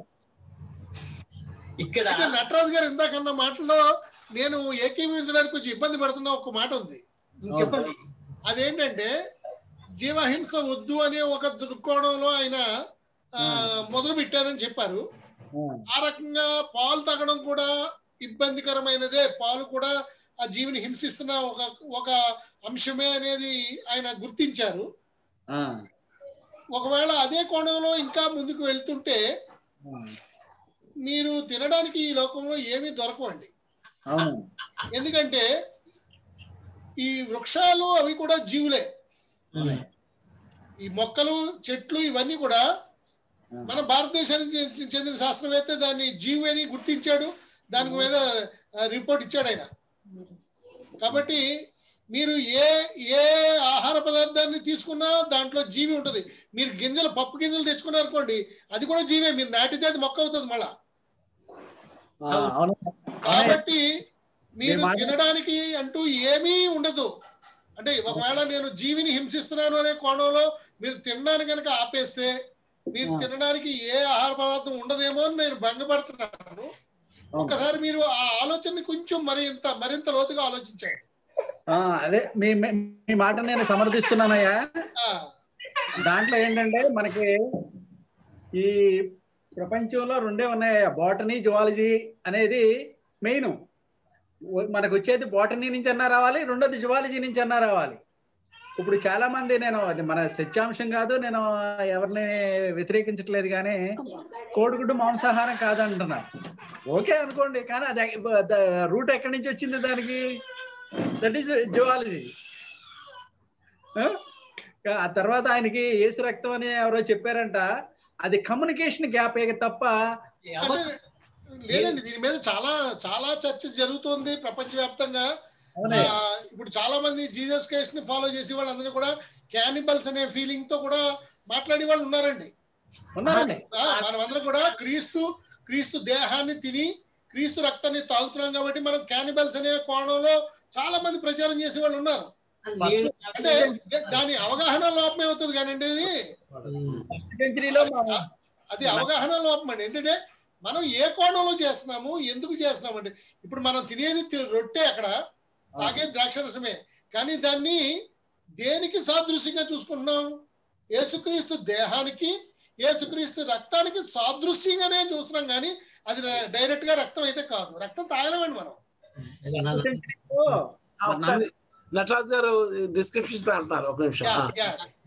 ఇక్కడ అయితే నటరాజు గారు ఇందాకన్న మాటలో నేను ఏకీభవించడానికి కొంచెం ఇబ్బంది పడుతున్న ఒక మాట ఉంది చెప్పండి అదేంటంటే జీవహింస వద్దు అనే ఒక దృక్కోణంలో ఆయన ఆ, మొదలు పెట్టారని చెప్పారు ఆ రకంగా పాలు తాగడం కూడా ఇబ్బందికరమైనదే పాలు కూడా ఆ జీవిని హింసిస్తున్న ఒక ఒక అంశమే అనేది ఆయన గుర్తించారు ఆ, ఒకవేళ అదే కోణంలో ఇంకా ముందుకు వెళ్తుంటే ఆ, మీరు తినడానికి ఈ లోకంలో ఏమీ దొరకవండి అవును ఎందుకంటే ఈ వృక్షాలు అవి కూడా జీవులే ఉమ్. ఈ మొక్కలు చెట్లు ఇవన్నీ కూడా మన భారతదేశానికి చె- చెందిన శాస్త్రవేత్త దాన్ని జీవి అని గుర్తించాడు దాని మీద రిపోర్ట్ ఇచ్చాడు ఆయన కాబట్టి మీరు ఏ ఏ ఆహార పదార్థాన్ని తీసుకున్నా దాంట్లో జీవి ఉంటది మీరు గింజలు పప్పు గింజలు తెచ్చుకున్నారు అనుకోండి అది కూడా జీవే మీరు నాటితే అది మొక్క అవుతుంది మళ్ళా ఆ, అవును కాబట్టి మీరు మీ మాట- తినడానికి అంటూ ఏమీ ఉండదు అంటే ఒకవేళ నేను జీవిని హింసిస్తున్నాను అనే కోణంలో మీరు తినడానికి కనుక ఆపేస్తే మీరు ఆ. తినడానికి ఏ ఆహార పదార్థం ఉండదేమో అని నేను భంగపడుతున్నాను ఒకసారి మీరు ఆ ఆలోచనని కొంచెం మరింత మరింత లోతుగా ఆలోచించండి ఆ, అదే మీ మీ- మీ మాట నేను సమర్థిస్తున్నానయ్యా ఆ, దాంట్లో ఏంటంటే మనకి ఈ ప్రపంచంలో రెండే ఉన్నాయి బాటనీ జువాలజీ అనేది మెయిన్ మనకు వచ్చేది బాటనీ నుంచి అన్నా రావాలి రెండోది జువాలజీ నుంచి అన్నా రావాలి ఇప్పుడు చాలా మంది నేను అది మన సత్యాంశం కాదు నేను ఎవరిని వ్యతిరేకించట్లేదు కానీ కోడిగుడ్డు మాంసాహారం కాదంటున్నారు ఓకే అనుకోండి కానీ అది రూట్ ఎక్కడి నుంచి వచ్చింది దానికి దట్ ఈస్ జువాలజీ ఆ తర్వాత ఆయనకి ఏసు రక్తం అని ఎవరో చెప్పారంట అది కమ్యూనికేషన్ గ్యాప్ తప్ప అంటే లేదండి దీని మీద చాలా చాలా చర్చ జరుగుతోంది ప్రపంచవ్యాప్తంగా అవునయ్య. ఆ, ఇప్పుడు చాలా మంది జీసస్ క్రైస్ట్ ని ఫాలో చేసే వాళ్ళందరూ కూడా క్యానిబల్స్ అనే ఫీలింగ్ తో కూడా మాట్లాడే వాళ్ళు ఉన్నారండి ఉన్నారండి ఆ, మనమందరం కూడా క్రీస్తు క్రీస్తు దేహాన్ని తిని క్రీస్తు రక్తాన్ని తాగుతున్నాం కాబట్టి మనం క్యానిబల్స్ అనే కోణంలో చాలా మంది ప్రచారం చేసే వాళ్ళు ఉన్నారు నేను అంటే దాని అవగాహన లోపమే అవుతుంది కానండి ఇది ఉమ్. ఫస్ట్ సెంచరీలో అది అవగాహన లోపం అండి ఏంటంటే మనం ఏ కోణంలో చేస్తున్నాము ఎందుకు చేస్తున్నాము అంటే ఇప్పుడు మనం తినేది తి- రొట్టె అక్కడ తాగే ద్రాక్షరసమే కానీ దాన్ని దేనికి సాదృశ్యంగా చూసుకుంటున్నాం యేసుక్రీస్తు దేహానికి యేసుక్రీస్తు రక్తానికి సాదృశ్యంగానే చూస్తున్నాం కానీ అది డైరెక్ట్ గా రక్తం అయితే కాదు రక్తం తాగలేమండి మనం సెంచరీలో ఆ, ఒకసారి నటరాజ్ గారు డిస్క్రిప్షన్ అంటున్నారు ఒక నిమిషం యా, ఆ. యా.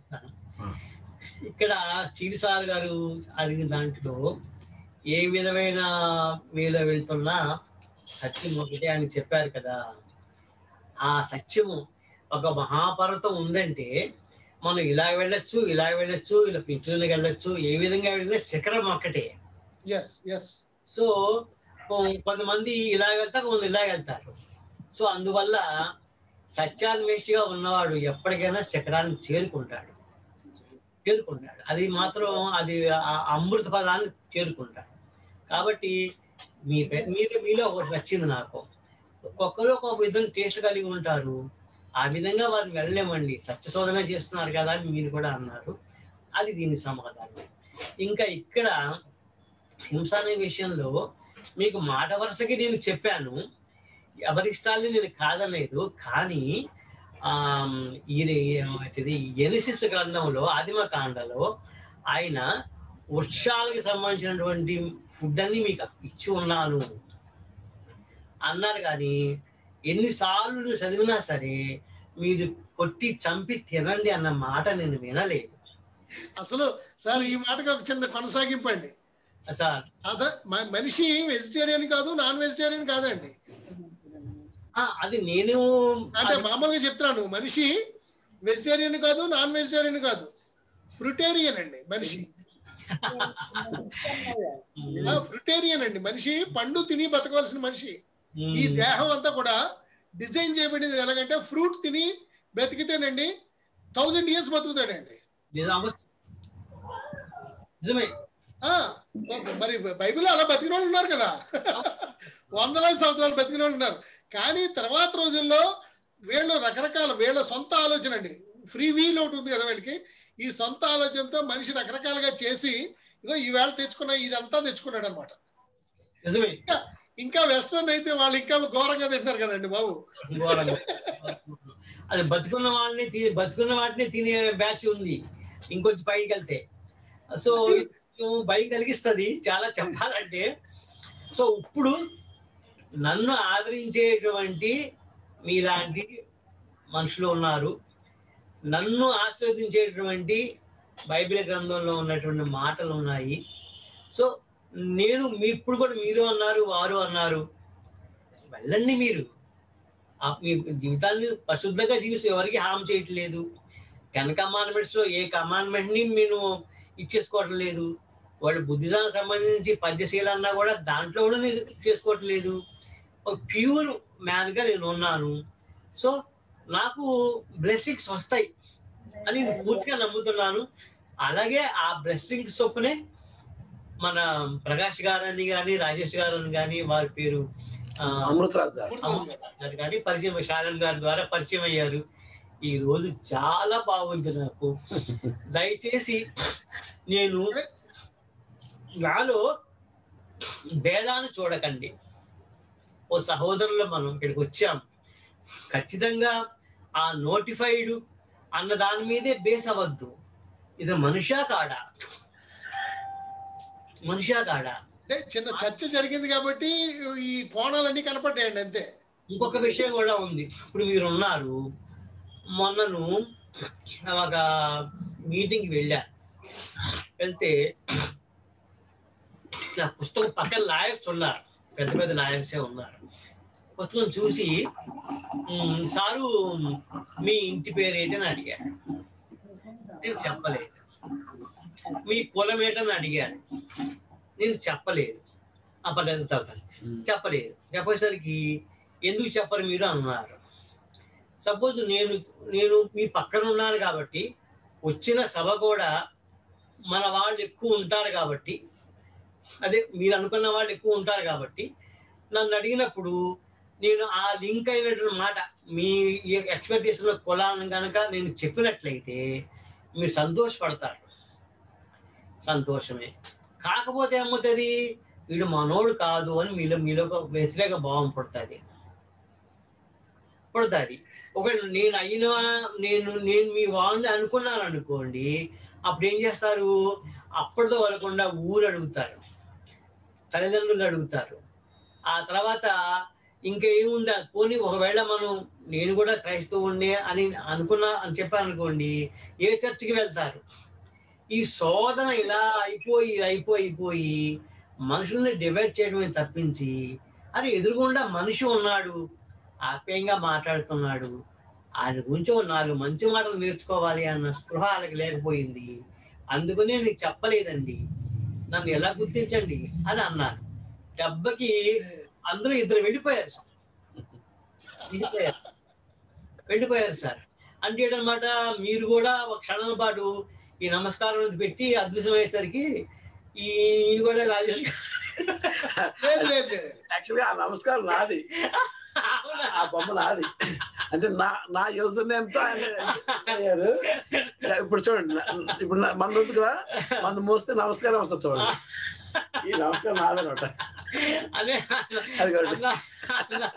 ఇక్కడ చిరిసార్ గారు అడిగిన దాంట్లో ఏ విధమైన వేలో వెళ్తున్నా సత్యం ఒకటే అని చెప్పారు కదా ఆ సత్యము ఒక మహాపర్వతం ఉందంటే మనం ఇలా వెళ్ళొచ్చు ఇలా వెళ్ళొచ్చు ఇలా పింఛన్కి వెళ్ళొచ్చు ఏ విధంగా వెళ్ళినా శిఖరం ఒక్కటే ఎస్ ఎస్ సో కొ- కొంతమంది ఇలా వెళ్తారు కొంతమంది ఇలా వెళ్తారు సో అందువల్ల సత్యాన్వేషిగా ఉన్నవాడు ఎప్పటికైనా శిఖరాన్ని చేరుకుంటాడు చేరుకుంటాడు అది మాత్రం అది ఆ అమృత పదాన్ని చేరుకుంటాడు కాబట్టి మీ పె- మీరు మీలో ఒకటి నచ్చింది నాకు ఒక్కొక్కరు ఒక్కొక్క విధంగా టేస్ట్ కలిగి ఉంటారు ఆ విధంగా వారు వెళ్ళలేమండి సత్య శోధన చేస్తున్నారు కదా అని మీరు కూడా అన్నారు అది దీని సమాధానం ఇంకా ఇక్కడ హింస అనే విషయంలో మీకు మాట వరుసకి నేను చెప్పాను ఎవరి ఇష్టాలని నేను కాదలేదు కానీ ఆ ఇది ఏమిటిది ఎనిసిస్ గ్రంథంలో ఆదిమ కాండలో ఆయన వృక్షాలకు సంబంధించినటువంటి ఫుడ్ అన్ని మీకు ఇచ్చి ఉన్నాను అన్నారు కానీ ఎన్నిసార్లు నువ్వు చదివినా సరే మీరు కొట్టి చంపి తినండి అన్న మాట నేను వినలేదు అసలు సార్ ఈ మాటకి ఒక చిన్న కొనసాగింపు అండి సార్ అద మ- మనిషి వెజిటేరియన్ కాదు నాన్ వెజిటేరియన్ కాదండి ఆ, అది నేను అంటే మామూలుగా చెప్తున్నాను మనిషి వెజిటేరియన్ కాదు నాన్ వెజిటేరియన్ కాదు ఫ్రుటేరియన్ అండి మనిషి ఫ్రుటేరియన్ అండి మనిషి పండు తిని బతకవలసిన మనిషి ఈ దేహం అంతా కూడా డిజైన్ చేయబడింది ఎలాగంటే ఫ్రూట్ తిని బ్రతికితేనండి థౌజండ్ ఇయర్స్ బతుకుతాడండి నిజం అవ్వచ్చు నిజమే ఆ, మరి బైబిల్ అలా బతికిన వాళ్ళు ఉన్నారు కదా వందలాది సంవత్సరాలు బతికిన వాళ్ళు ఉన్నారు కానీ తర్వాత రోజుల్లో వీళ్ళు రకరకాల వీళ్ళ సొంత ఆలోచన అండి ఫ్రీ వీల్ ఒకటి ఉంది కదా వీళ్ళకి ఈ సొంత ఆలోచనతో మనిషి రకరకాలుగా చేసి ఇగో ఈవేళ తెచ్చుకున్న ఇదంతా తెచ్చుకున్నాడు అనమాట నిజమే ఇంకా వెస్టర్న్ అయితే వాళ్ళు ఇంకా ఘోరంగా తింటారు కదండి బాబు ఘోరంగా. అది బతుకున్న వాళ్ళని తి- బతుకున్న వాటిని తినే బ్యాచ్ ఉంది ఇంకొంచెం పైకి వెళ్తే సో కొంచెం భయం కలిగిస్తుంది చాలా చెప్పాలంటే సో ఇప్పుడు నన్ను ఆదరించేటువంటి మీలాంటి మనుషులు ఉన్నారు నన్ను ఆస్వాదించేటువంటి బైబిల్ గ్రంథంలో ఉన్నటువంటి మాటలు ఉన్నాయి సో నేను మీ ఇప్పుడు కూడా మీరు అన్నారు వారు అన్నారు వెళ్ళండి మీరు ఆ మీ జీవితాన్ని పరిశుద్ధంగా జీవిస్తూ ఎవరికి హామ్ చేయట్లేదు టెన్ కమాండ్మెంట్స్ లో ఏ కమాండ్మెంట్ ని నేను ఇచ్చేసుకోవటం లేదు వాళ్ళు బుద్ధిజానికి సంబంధించి పంచశీల అన్నా కూడా దాంట్లో కూడా నేను చేసుకోవట్లేదు ఒక ప్యూర్ మ్యాన్ గా నేను ఉన్నాను సో నాకు బ్లెస్సింగ్స్ వస్తాయి అని నేను పూర్తిగా నమ్ముతున్నాను అలాగే ఆ బ్లెస్సింగ్స్ చొప్పునే మన ప్రకాష్ గారని కానీ రాజేష్ గారని కానీ వారి పేరు ఆ, అమృతరాజ్ గారు పూర్తిరాజు గారు. గారు కానీ పరిచయం శారన్ గారి ద్వారా పరిచయం అయ్యారు ఈ రోజు చాలా బాగుంది నాకు దయచేసి నేను నాలో భేదాన్ని చూడకండి ఓ సహోదరులు మనం ఇక్కడికి వచ్చాం ఖచ్చితంగా ఆ నోటిఫైడ్ అన్న దాని మీదే బేస్ అవ్వద్దు ఇది మనుషా కాడా మనుషా కాడా అంటే చిన్న చర్చ జరిగింది కాబట్టి ఈ కోణాలన్నీ కనపడ్డాయండి అంతే ఇంకొక విషయం కూడా ఉంది ఇప్పుడు మీరు ఉన్నారు మొన్నను ఒక మీటింగ్కి వెళ్ళా వెళ్తే నా పుస్తకం పక్కన లాయర్స్ ఉన్నారు పెద్ద పెద్ద లాయర్సే ఉన్నారు పుస్తకం చూసి "ఉమ్, సారు మీ ఇంటి పేరు ఏంటని అడిగారు నేను చెప్పలేదు మీ కులం ఏంటని అడిగారు నేను చెప్పలేదు ఆ పర్లేదు తర్వాత చెప్పలేదు చెప్పేసరికి ఎందుకు చెప్పరు మీరు అన్నారు సపోజ్ నేను నేను మీ పక్కన ఉన్నాను కాబట్టి వచ్చిన సభ కూడా మన వాళ్ళు ఎక్కువ ఉంటారు కాబట్టి అదే మీరు అనుకున్న వాళ్ళు ఎక్కువ ఉంటారు కాబట్టి నన్ను అడిగినప్పుడు నేను ఆ లింక్ అయినటువంటి మాట మీ ఎక్స్పెక్టేషన్ కులాన్ని కనుక నేను చెప్పినట్లయితే మీరు సంతోషపడతారు సంతోషమే కాకపోతే ఏమవుతుంది వీడు మనోడు కాదు అని మీలో మీలో ఒక వ్యతిరేక భావం పుడుతుంది పుడుతుంది ఒకవేళ నేను అయిన నేను నేను మీ వాళ్ళని అనుకున్నాను అనుకోండి అప్పుడు ఏం చేస్తారు అప్పటితో వరకుండా ఊరు అడుగుతారు తల్లిదండ్రులు అడుగుతారు ఆ తర్వాత ఇంకా ఏముందా పోనీ ఒకవేళ మనం నేను కూడా క్రైస్తవుణ్ణి అని అనుకున్నా అని చెప్పాను అనుకోండి ఏ చర్చికి వెళ్తారు ఈ శోధన ఇలా అయిపోయి అయిపోయి అయిపోయి మనుషుల్ని డివైడ్ చేయడమే తప్పించి అది ఎదురుగుండా మనిషి ఉన్నాడు ఆప్యాయంగా మాట్లాడుతున్నాడు ఆయన గురించి ఓ నాలుగు మంచి మాటలు నేర్చుకోవాలి అన్న స్పృహ వాళ్ళకి లేకపోయింది అందుకనే నీకు చెప్పలేదండి నన్ను ఎలా గుర్తించండి అని అన్నారు దెబ్బకి అందరూ ఇద్దరు వెళ్ళిపోయారు సార్ వెళ్ళిపోయారు వెళ్ళిపోయారు సార్ అంటే ఏంటన్నమాట మీరు కూడా ఒక క్షణం పాటు ఈ నమస్కారం అనేది పెట్టి అదృశ్యం అయ్యేసరికి ఈ ఈయన కూడా రాజేష్ గారు లేదు లేదు లేదు. యాక్చువల్గా ఆ నమస్కారం నాది అవునా? ఆ బొమ్మ నాది అంటే నా నా యూజర్ నేమ్ తో ఆయన అయ్యారు ఇప్పుడు చూడండి నా- ఇప్పుడు నా- మన ఉంది కదా మన మోస్తే నమస్కారం వస్తుంది చూడండి ఈ నమస్కారం నాదనమాట అదే అది కూడా. అన్నా- అన్నా-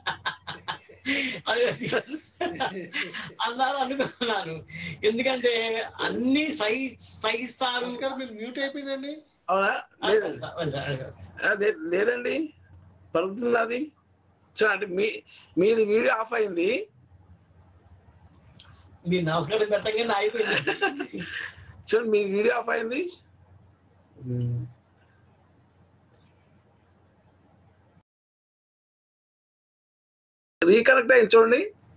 అదే అన్నారు అనుకున్నాను ఎందుకంటే అన్ని సహి సహిస్తారు నమస్కారం మీరు మ్యూట్ అయిపోయిందండి అవునా లేదండి ఆ, లే- లేదండి పలుకుతుంది అది చూడండి మీ మీది వీడియో ఆఫ్ అయింది మీ నమస్కారం పెట్టగానే అయిపోయింది చూడండి మీ వీడియో ఆఫ్ అయింది రీకనెక్ట్ అయింది చూడండి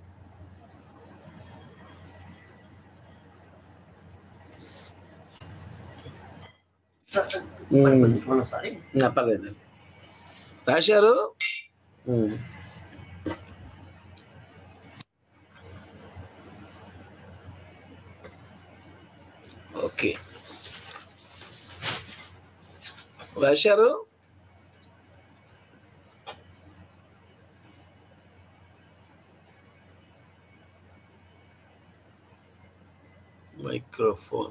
సారీ ఆ, పర్లేదు రాశారు ఉమ్. ఓకే రాశారు మైక్రోఫోన్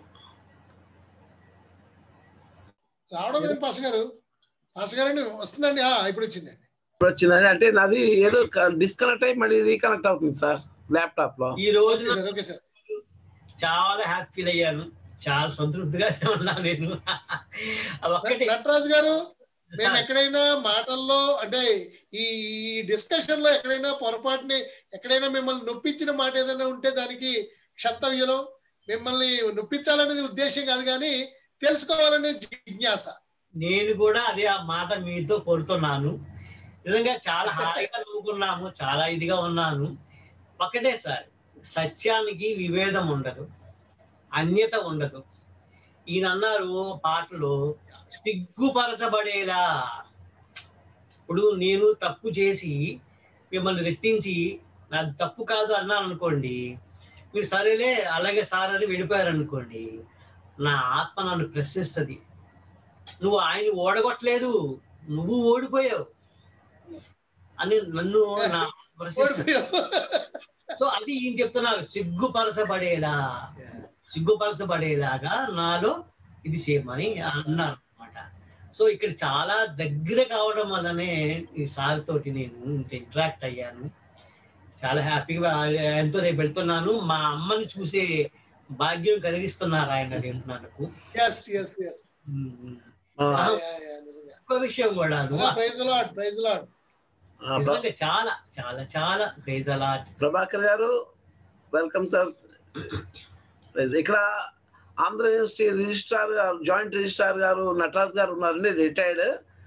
రావడం లేదు పాస్ గారు పాస్ గారండి వస్తుందండి ఆ, ఇప్పుడు వచ్చిందండి ఇప్పుడు వచ్చిందండి అంటే నాది ఏదో డిస్కనెక్ట్ అయ్యి మళ్ళీ రీకనెక్ట్ అవుతుంది సార్ ల్యాప్టాప్ లో ఈ రోజు ఓకే సార్ ఓకే సార్ చాలా హ్యాపీ ఫీల్ అయ్యాను చాలా సంతృప్తిగా ఉన్నాను నేను ఒక్కటి నటరాజు గారు మేము సార్, ఎక్కడైనా మాటల్లో అంటే ఈ డిస్కషన్ లో ఎక్కడైనా పొరపాటుని ఎక్కడైనా మిమ్మల్ని నొప్పించిన మాట ఏదైనా ఉంటే దానికి క్షంతవ్యులం మిమ్మల్ని నొప్పించాలనేది ఉద్దేశం కాదు కానీ తెలుసుకోవాలనే జిజ్ఞాస నేను కూడా అదే ఆ మాట మీతో కోరుతున్నాను నిజంగా చాలా హాయిగా నవ్వుకున్నాము చాలా ఇదిగా ఉన్నాను ఒకటే సార్ సత్యానికి విభేదం ఉండదు అన్యత ఉండదు ఈయన అన్నారు పాటలో సిగ్గుపరచబడేలా ఇప్పుడు నేను తప్పు చేసి మిమ్మల్ని రెట్టించి నాది తప్పు కాదు అన్నాను అనుకోండి మీరు సరేలే అలాగే సార్ అని వెళ్ళిపోయారు అనుకోండి నా ఆత్మ నన్ను ప్రశ్నిస్తుంది నువ్వు ఆయన ఓడగొట్టలేదు నువ్వు ఓడిపోయావు అని నన్ను నా ప్రశ్నిస్తుంది సో అది ఈయన చెప్తున్నారు సిగ్గుపరచబడేలా సిగ్గుపరచబడేలాగా నాలో ఇది చేయమని అన్నారు అనమాట సో ఇక్కడ చాలా దగ్గర కావడం వల్లనే ఈ సార్ తోటి నేను ఇంటరాక్ట్ అయ్యాను చాలా హ్యాపీగా ఎంతో రేపు వెళ్తున్నాను మా అమ్మని చూసే భాగ్యం కలిగిస్తున్నారు ఆయన రేపు నాకు ఎస్ ఎస్ ఎస్ ఉమ్. ఆ, ఒక్క విషయం కూడా ప్రైజ్ లాడ్ ప్రైజ్ లాడ్ ఆ, ప్ర- నిజంగా చాలా చాలా చాలా పేదలా ప్రభాకర్ గారు వెల్కమ్ సార్ ఇక్కడ ఆంధ్ర యూనివర్సిటీ రిజిస్ట్రార్ గారు జాయింట్ రిజిస్ట్రార్ గారు నటరాజ్ గారు ఉన్నారండి రిటైర్డ్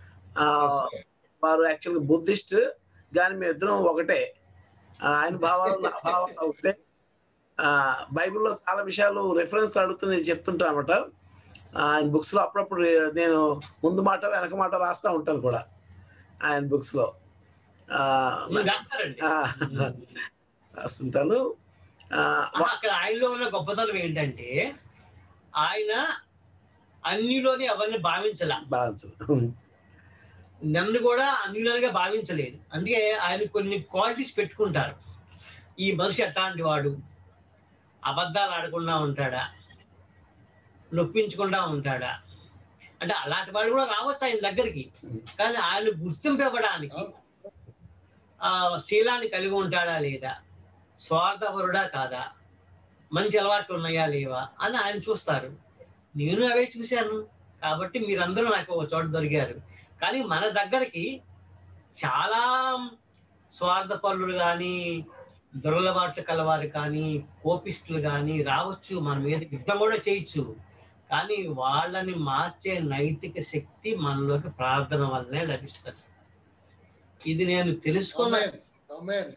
వారు యాక్చువల్గా బుద్ధిస్ట్ కానీ మేము ఇద్దరం ఒకటే ఆ, ఆయన భావాలు నా భావాలు ఒకటే ఆ, బైబిల్లో చాలా విషయాలు రెఫరెన్స్ అడుగుతుంది చెప్తుంటా అనమాట ఆయన బుక్స్ లో అప్పుడప్పుడు నేను ముందు మాట వెనక మాట రాస్తా ఉంటాను కూడా ఆయన బుక్స్ లో ఆ, మీరు రాస్తారండి ఆ, రాస్తుంటాను ఆ, ఆహా, అక్కడ ఆయనలో ఉన్న గొప్పతనం ఏంటంటే ఆయన అన్నిలోని ఎవరిని భావించలా బాగా నన్ను కూడా అన్నిలోనిగా భావించలేదు అందుకే ఆయన కొన్ని క్వాలిటీస్ పెట్టుకుంటారు ఈ మనిషి ఎట్లాంటి వాడు అబద్ధాలు ఆడకుండా ఉంటాడా నొప్పించకుండా ఉంటాడా అంటే అలాంటి వాళ్ళు కూడా రావచ్చు ఆయన దగ్గరికి కానీ ఆయన గుర్తింపు ఇవ్వడానికి ఆ శీలాన్ని కలిగి ఉంటాడా లేదా స్వార్థపరుడా కాదా మంచి అలవాట్లు ఉన్నాయా లేవా అని ఆయన చూస్తారు నేను అవే చూశాను కాబట్టి మీరందరూ నాకు ఒక చోట దొరికారు కానీ మన దగ్గరికి చాలా స్వార్థపరులు కానీ దురలవాట్లు కలవారు కానీ కోపిస్టులు కానీ రావచ్చు మన మీద యుద్ధం కూడా చేయొచ్చు కానీ వాళ్ళని మార్చే నైతిక శక్తి మనలోకి ప్రార్థన వల్లనే లభిస్తుంది ఇది నేను తెలుసుకున్న Amen.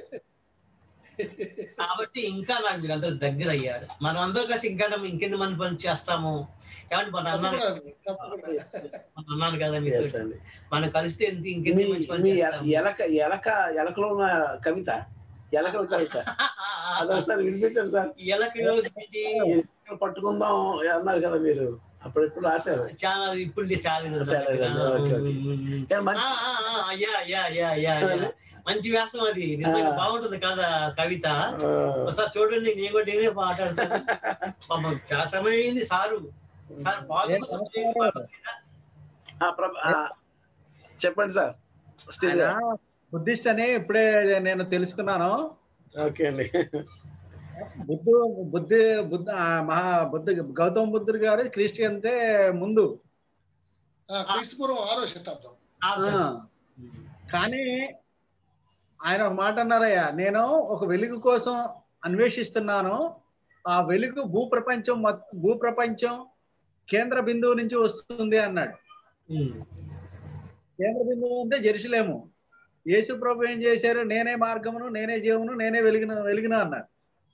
కాబట్టి ఇంకా నాకు మీరందరూ దగ్గర అయ్యారు మనం అందరూ కలిసి ఇంకా ఇంకెన్ని మంది పని చేస్తాము కాబట్టి మనం అన్నాను తప్పకుండా అండి, తప్పకుండా మనం అన్నాను కదా మీరు Yes అండి. మనం కలిస్తే ఇంత ఇంకెన్ని మంచి పని మీ చేస్తాము ఎలక ఎలక ఎలకలో ఉన్న కవిత ఎలకల కవిత అదొకసారి వినిపించండి సార్ ఎలకలో ఏంటి? ఎలకలు పట్టుకుందాం అన్నారు కదా మీరు అప్పుడు ఎప్పుడు రాశారు చాలా ఇప్పుడు ఇది చాలా ఇది ఉంది. చాలేదండి. Okay, okay. కానీ ఆ, మంచి ఆ, ఆ, అయ్యా అయ్యా అయ్యా అయ్యా అయ్యా. మంచి వ్యాసం అది నిజంగా ఆ. బాగుంటుంది కదా కవిత ఆ, ఒకసారి చూడండి నేను కూడా నేనే మాట్లాడతాను పాపం చాలా సమయం అయింది సారు సార్ బాగుంది ఆ, ప్రభ- ఆ, చెప్పండి సార్ స్టీల్ ఆయన గారు. బుద్ధిస్ట్ అని ఇప్పుడే నేను తెలుసుకున్నాను ఓకే అండి బుద్ధు బుద్ధి బుద్ధ ఆ, మహా బుద్ధ గౌతమ బుద్ధుడు గారు క్రిస్టియన్ అంటే ముందు ఆ, క్రీస్తుపూర్వం ఆరో శతాబ్దం ఆ, కానీ ఆయన ఒక మాట అన్నారయ్యా నేను ఒక వెలుగు కోసం అన్వేషిస్తున్నాను ఆ వెలుగు భూప్రపంచం మొత్- భూప్రపంచం కేంద్ర బిందువు నుంచి వస్తుంది అన్నాడు కేంద్ర బిందువు అంటే జెరూసలేము యేసు ప్రభు ఏం చేశారు నేనే మార్గమును నేనే జీవమును నేనే వెలిగిన వెలిగిన అన్నాడు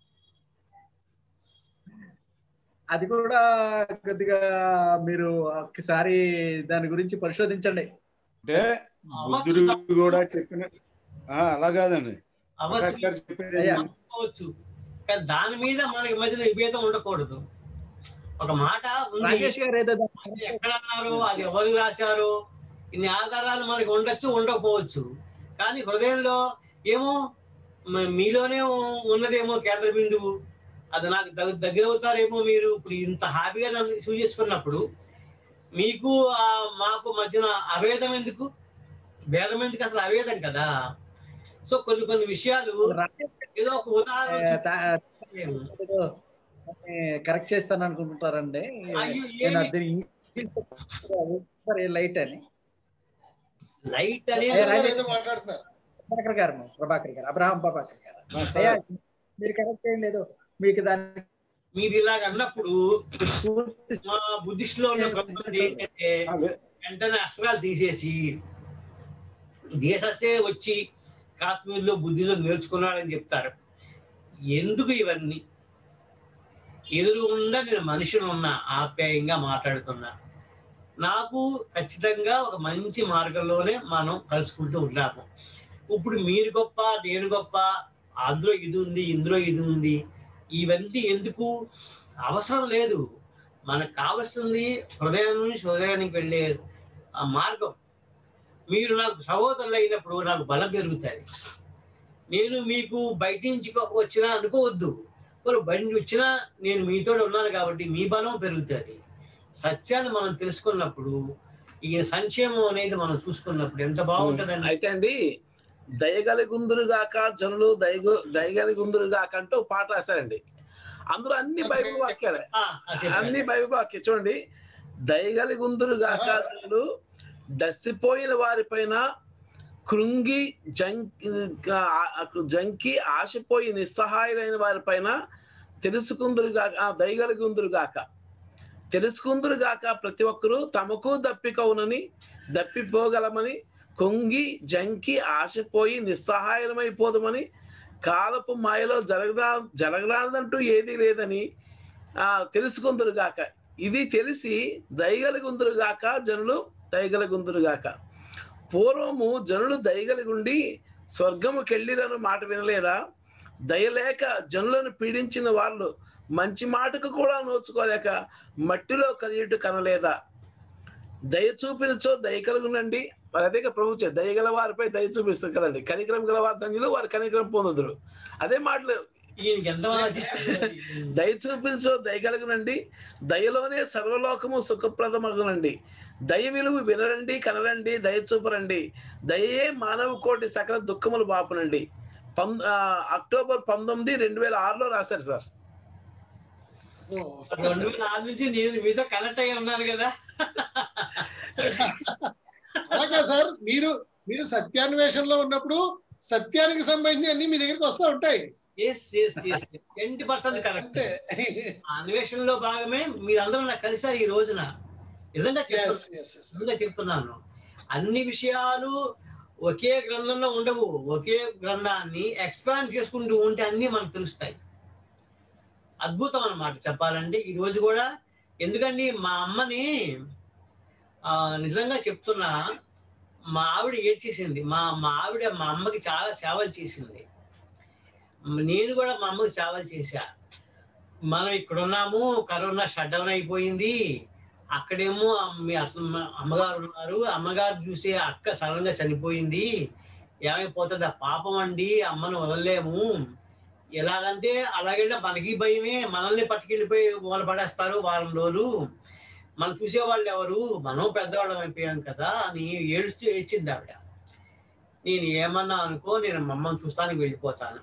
అది కూడా కొద్దిగా మీరు ఒకసారి దాని గురించి పరిశోధించండి అంటే బుద్ధుడు కూడా చెప్పిన ఆ, అలా కాదండి అవ్వచ్చు ప్రకాష్ గారు చెప్పేది అయ్యా. అనుకోవచ్చు కానీ దాని మీద మనకి మధ్యన విభేదం ఉండకూడదు ఒక మాట ఉంది రాజేష్ గారు ఏదో అది ఎక్కడ అన్నారు అది ఎవరు రాశారు ఇన్ని ఆధారాలు మనకి ఉండొచ్చు ఉండకపోవచ్చు కానీ హృదయంలో ఏమో మ- మీలోనే ఉన్నదేమో కేంద్ర బిందువు అది నాకు దగ్- దగ్గర అవుతారేమో మీరు ఇప్పుడు ఇంత హ్యాపీగా నన్ను చూస్ చేసుకున్నప్పుడు మీకు ఆ మాకు మధ్యన అభేదం ఎందుకు భేదం ఎందుకు అసలు అభేదం కదా సో కొన్ని కొన్ని విషయాలు ఏదో ఒక ఉదాహరణ చెప్పలేము. కరెక్ట్ చేస్తాను అనుకుంటారండి అయ్యో, నేను ఏమి- అది ఇంగ్లీష్ లైట్ అని లైట్ ఏ, అనేది రాజేష్ ఏదో మాట్లాడుతున్నారు ప్రభాకర్ గారు ప్రభాకర్ గారు అబ్రహాం ప్రభాకర్ గారు ఆ, సార్. అయ్యా, మీరు కరెక్ట్ ఏం లేదు మీకు దాన్ని మీరు ఇలాగ అన్నప్పుడు మా బుద్ధిస్టులో ఉన్న కొంతమంది ఏంటంటే అదే వెంటనే అస్త్రాలు తీసేసి దేశస్తే వచ్చి కాశ్మీర్లో బుద్ధిజం నేర్చుకున్నాడని చెప్తారు ఎందుకు ఇవన్నీ ఎదురుగుండా నేను మనిషిని ఉన్నా ఆప్యాయంగా మాట్లాడుతున్నా నాకు ఖచ్చితంగా ఒక మంచి మార్గంలోనే మనం కలుసుకుంటూ ఉన్నాము ఇప్పుడు మీరు గొప్ప నేను గొప్ప అందులో ఇది ఉంది ఇందులో ఇది ఉంది ఇవన్నీ ఎందుకు అవసరం లేదు మనకు కావాల్సింది హృదయం నుంచి హృదయానికి వెళ్ళే ఆ మార్గం మీరు నాకు సహోదరులు అయినప్పుడు నాకు బలం పెరుగుతుంది నేను మీకు బయట నుంచి వచ్చినా అనుకోవద్దు వాళ్ళు బయట నుంచి వచ్చినా నేను మీతో ఉన్నాను కాబట్టి మీ బలం పెరుగుతుంది సత్యాన్ని మనం తెలుసుకున్నప్పుడు ఈ సంక్షేమం అనేది మనం చూసుకున్నప్పుడు ఎంత బాగుంటుందండి అయితే అండి దయగలిగుందురు గాక జనులు దయగు దయగలిగుందురు గాక అంటూ ఒక పాట రాశారండి అందులో అన్ని బైబిల్ వాక్యాలే ఆ, ఆ చెప్పండి. అన్ని బైబిల్ వాక్యం చూడండి దయగలిగుందురు గాక జనులు డసిపోయిన వారిపైన కృంగి జంకి జంకి ఆశపోయి నిస్సహాయులైన వారిపైన తెలుసుకుందురు గాక ఆ, దయగలిగుందురు గాక తెలుసుకుందురు గాక ప్రతి ఒక్కరూ తమకు దప్పికవునని దప్పిపోగలమని కొంగి జంకి ఆశపోయి నిస్సహాయమైపోదమని కాలపు మాయలో జరగరా జరగరాదంటూ ఏదీ లేదని ఆ తెలుసుకుందురు గాక ఇది తెలిసి దయగలిగుందురు గాక జనులు దయగలిగుందురు గాక పూర్వము జనులు దయగలిగుండి స్వర్గముకెళ్ళిరను మాట వినలేదా దయలేక జనులను పీడించిన వాళ్ళు మంచి మాటకు కూడా నోచుకోలేక మట్టిలో కలియుట కనలేదా దయ చూపినచో దయ కలుగునండి మరి అదే కదా ప్రభు చే- దయ గల వారిపై దయ చూపిస్తారు కదండి కనికరం గల వారి ధన్యులు వారి కనికరం పొందుదురు అదే మాటలు ఈయనకి ఎంత బాగా చెప్పారు. దయ చూపించో దయ కలుగునండి దయలోనే సర్వలోకము సుఖప్రదమగునండి దయ విలువ వినరండి కనరండి దయ చూపరండి దయే మానవ కోటి సకల దుఃఖములు బాపునండి పం ఆ, అక్టోబర్ పంతొమ్మిది రెండు వేల ఆరులో రాశారు సార్ ఓ. రెండు వేల ఆరు నుంచి నేను మీతో కనెక్ట్ అయ్యి ఉన్నాను కదా అలాగా సార్ మీరు మీరు సత్యాన్వేషణలో ఉన్నప్పుడు సత్యానికి సంబంధించి అన్ని మీ దగ్గరికి వస్తూ ఉంటాయి yes yes yes twenty percent correct అంతే ఆ అన్వేషణలో భాగమే మీరందరూ నాకు కలిసారు ఈ రోజున నిజంగా చెప్తున్నా Yes, yes, yes. నిజంగా చెప్తున్నాను అన్ని విషయాలు ఒకే గ్రంథంలో ఉండవు ఒకే గ్రంథాన్ని ఎక్స్పాండ్ చేసుకుంటూ ఉంటే అన్ని మనకు తెలుస్తాయి అద్భుతం అన్నమాట చెప్పాలంటే ఈ రోజు కూడా ఎందుకండి మా అమ్మని ఆ, నిజంగా చెప్తున్నా మా ఆవిడ ఏడ్చేసింది మా మా ఆవిడ మా అమ్మకి చాలా సేవలు చేసింది నేను కూడా మా అమ్మకి సేవలు చేశా మనం ఇక్కడ ఉన్నాము కరోనా షట్ డౌన్ అయిపోయింది అక్కడేమో మీ అసలు మా అమ్మగారు ఉన్నారు అమ్మగారు చూసే అక్క సడన్ గా చనిపోయింది ఏమైపోతుంది ఆ పాపం అండి అమ్మను వదలలేము ఎలాగంటే అలాగే మనకి భయమే మనల్ని పట్టుకెళ్ళిపోయి వాళ్ళు పడేస్తారు వారం రోజులు మనం చూసేవాళ్ళు ఎవరు మనం పెద్దవాళ్ళం అయిపోయాం కదా అని ఏడ్చి ఏడ్చింది ఆవిడ నేను ఏమన్నా అనుకో నేను మా అమ్మని చూస్తానికి వెళ్ళిపోతాను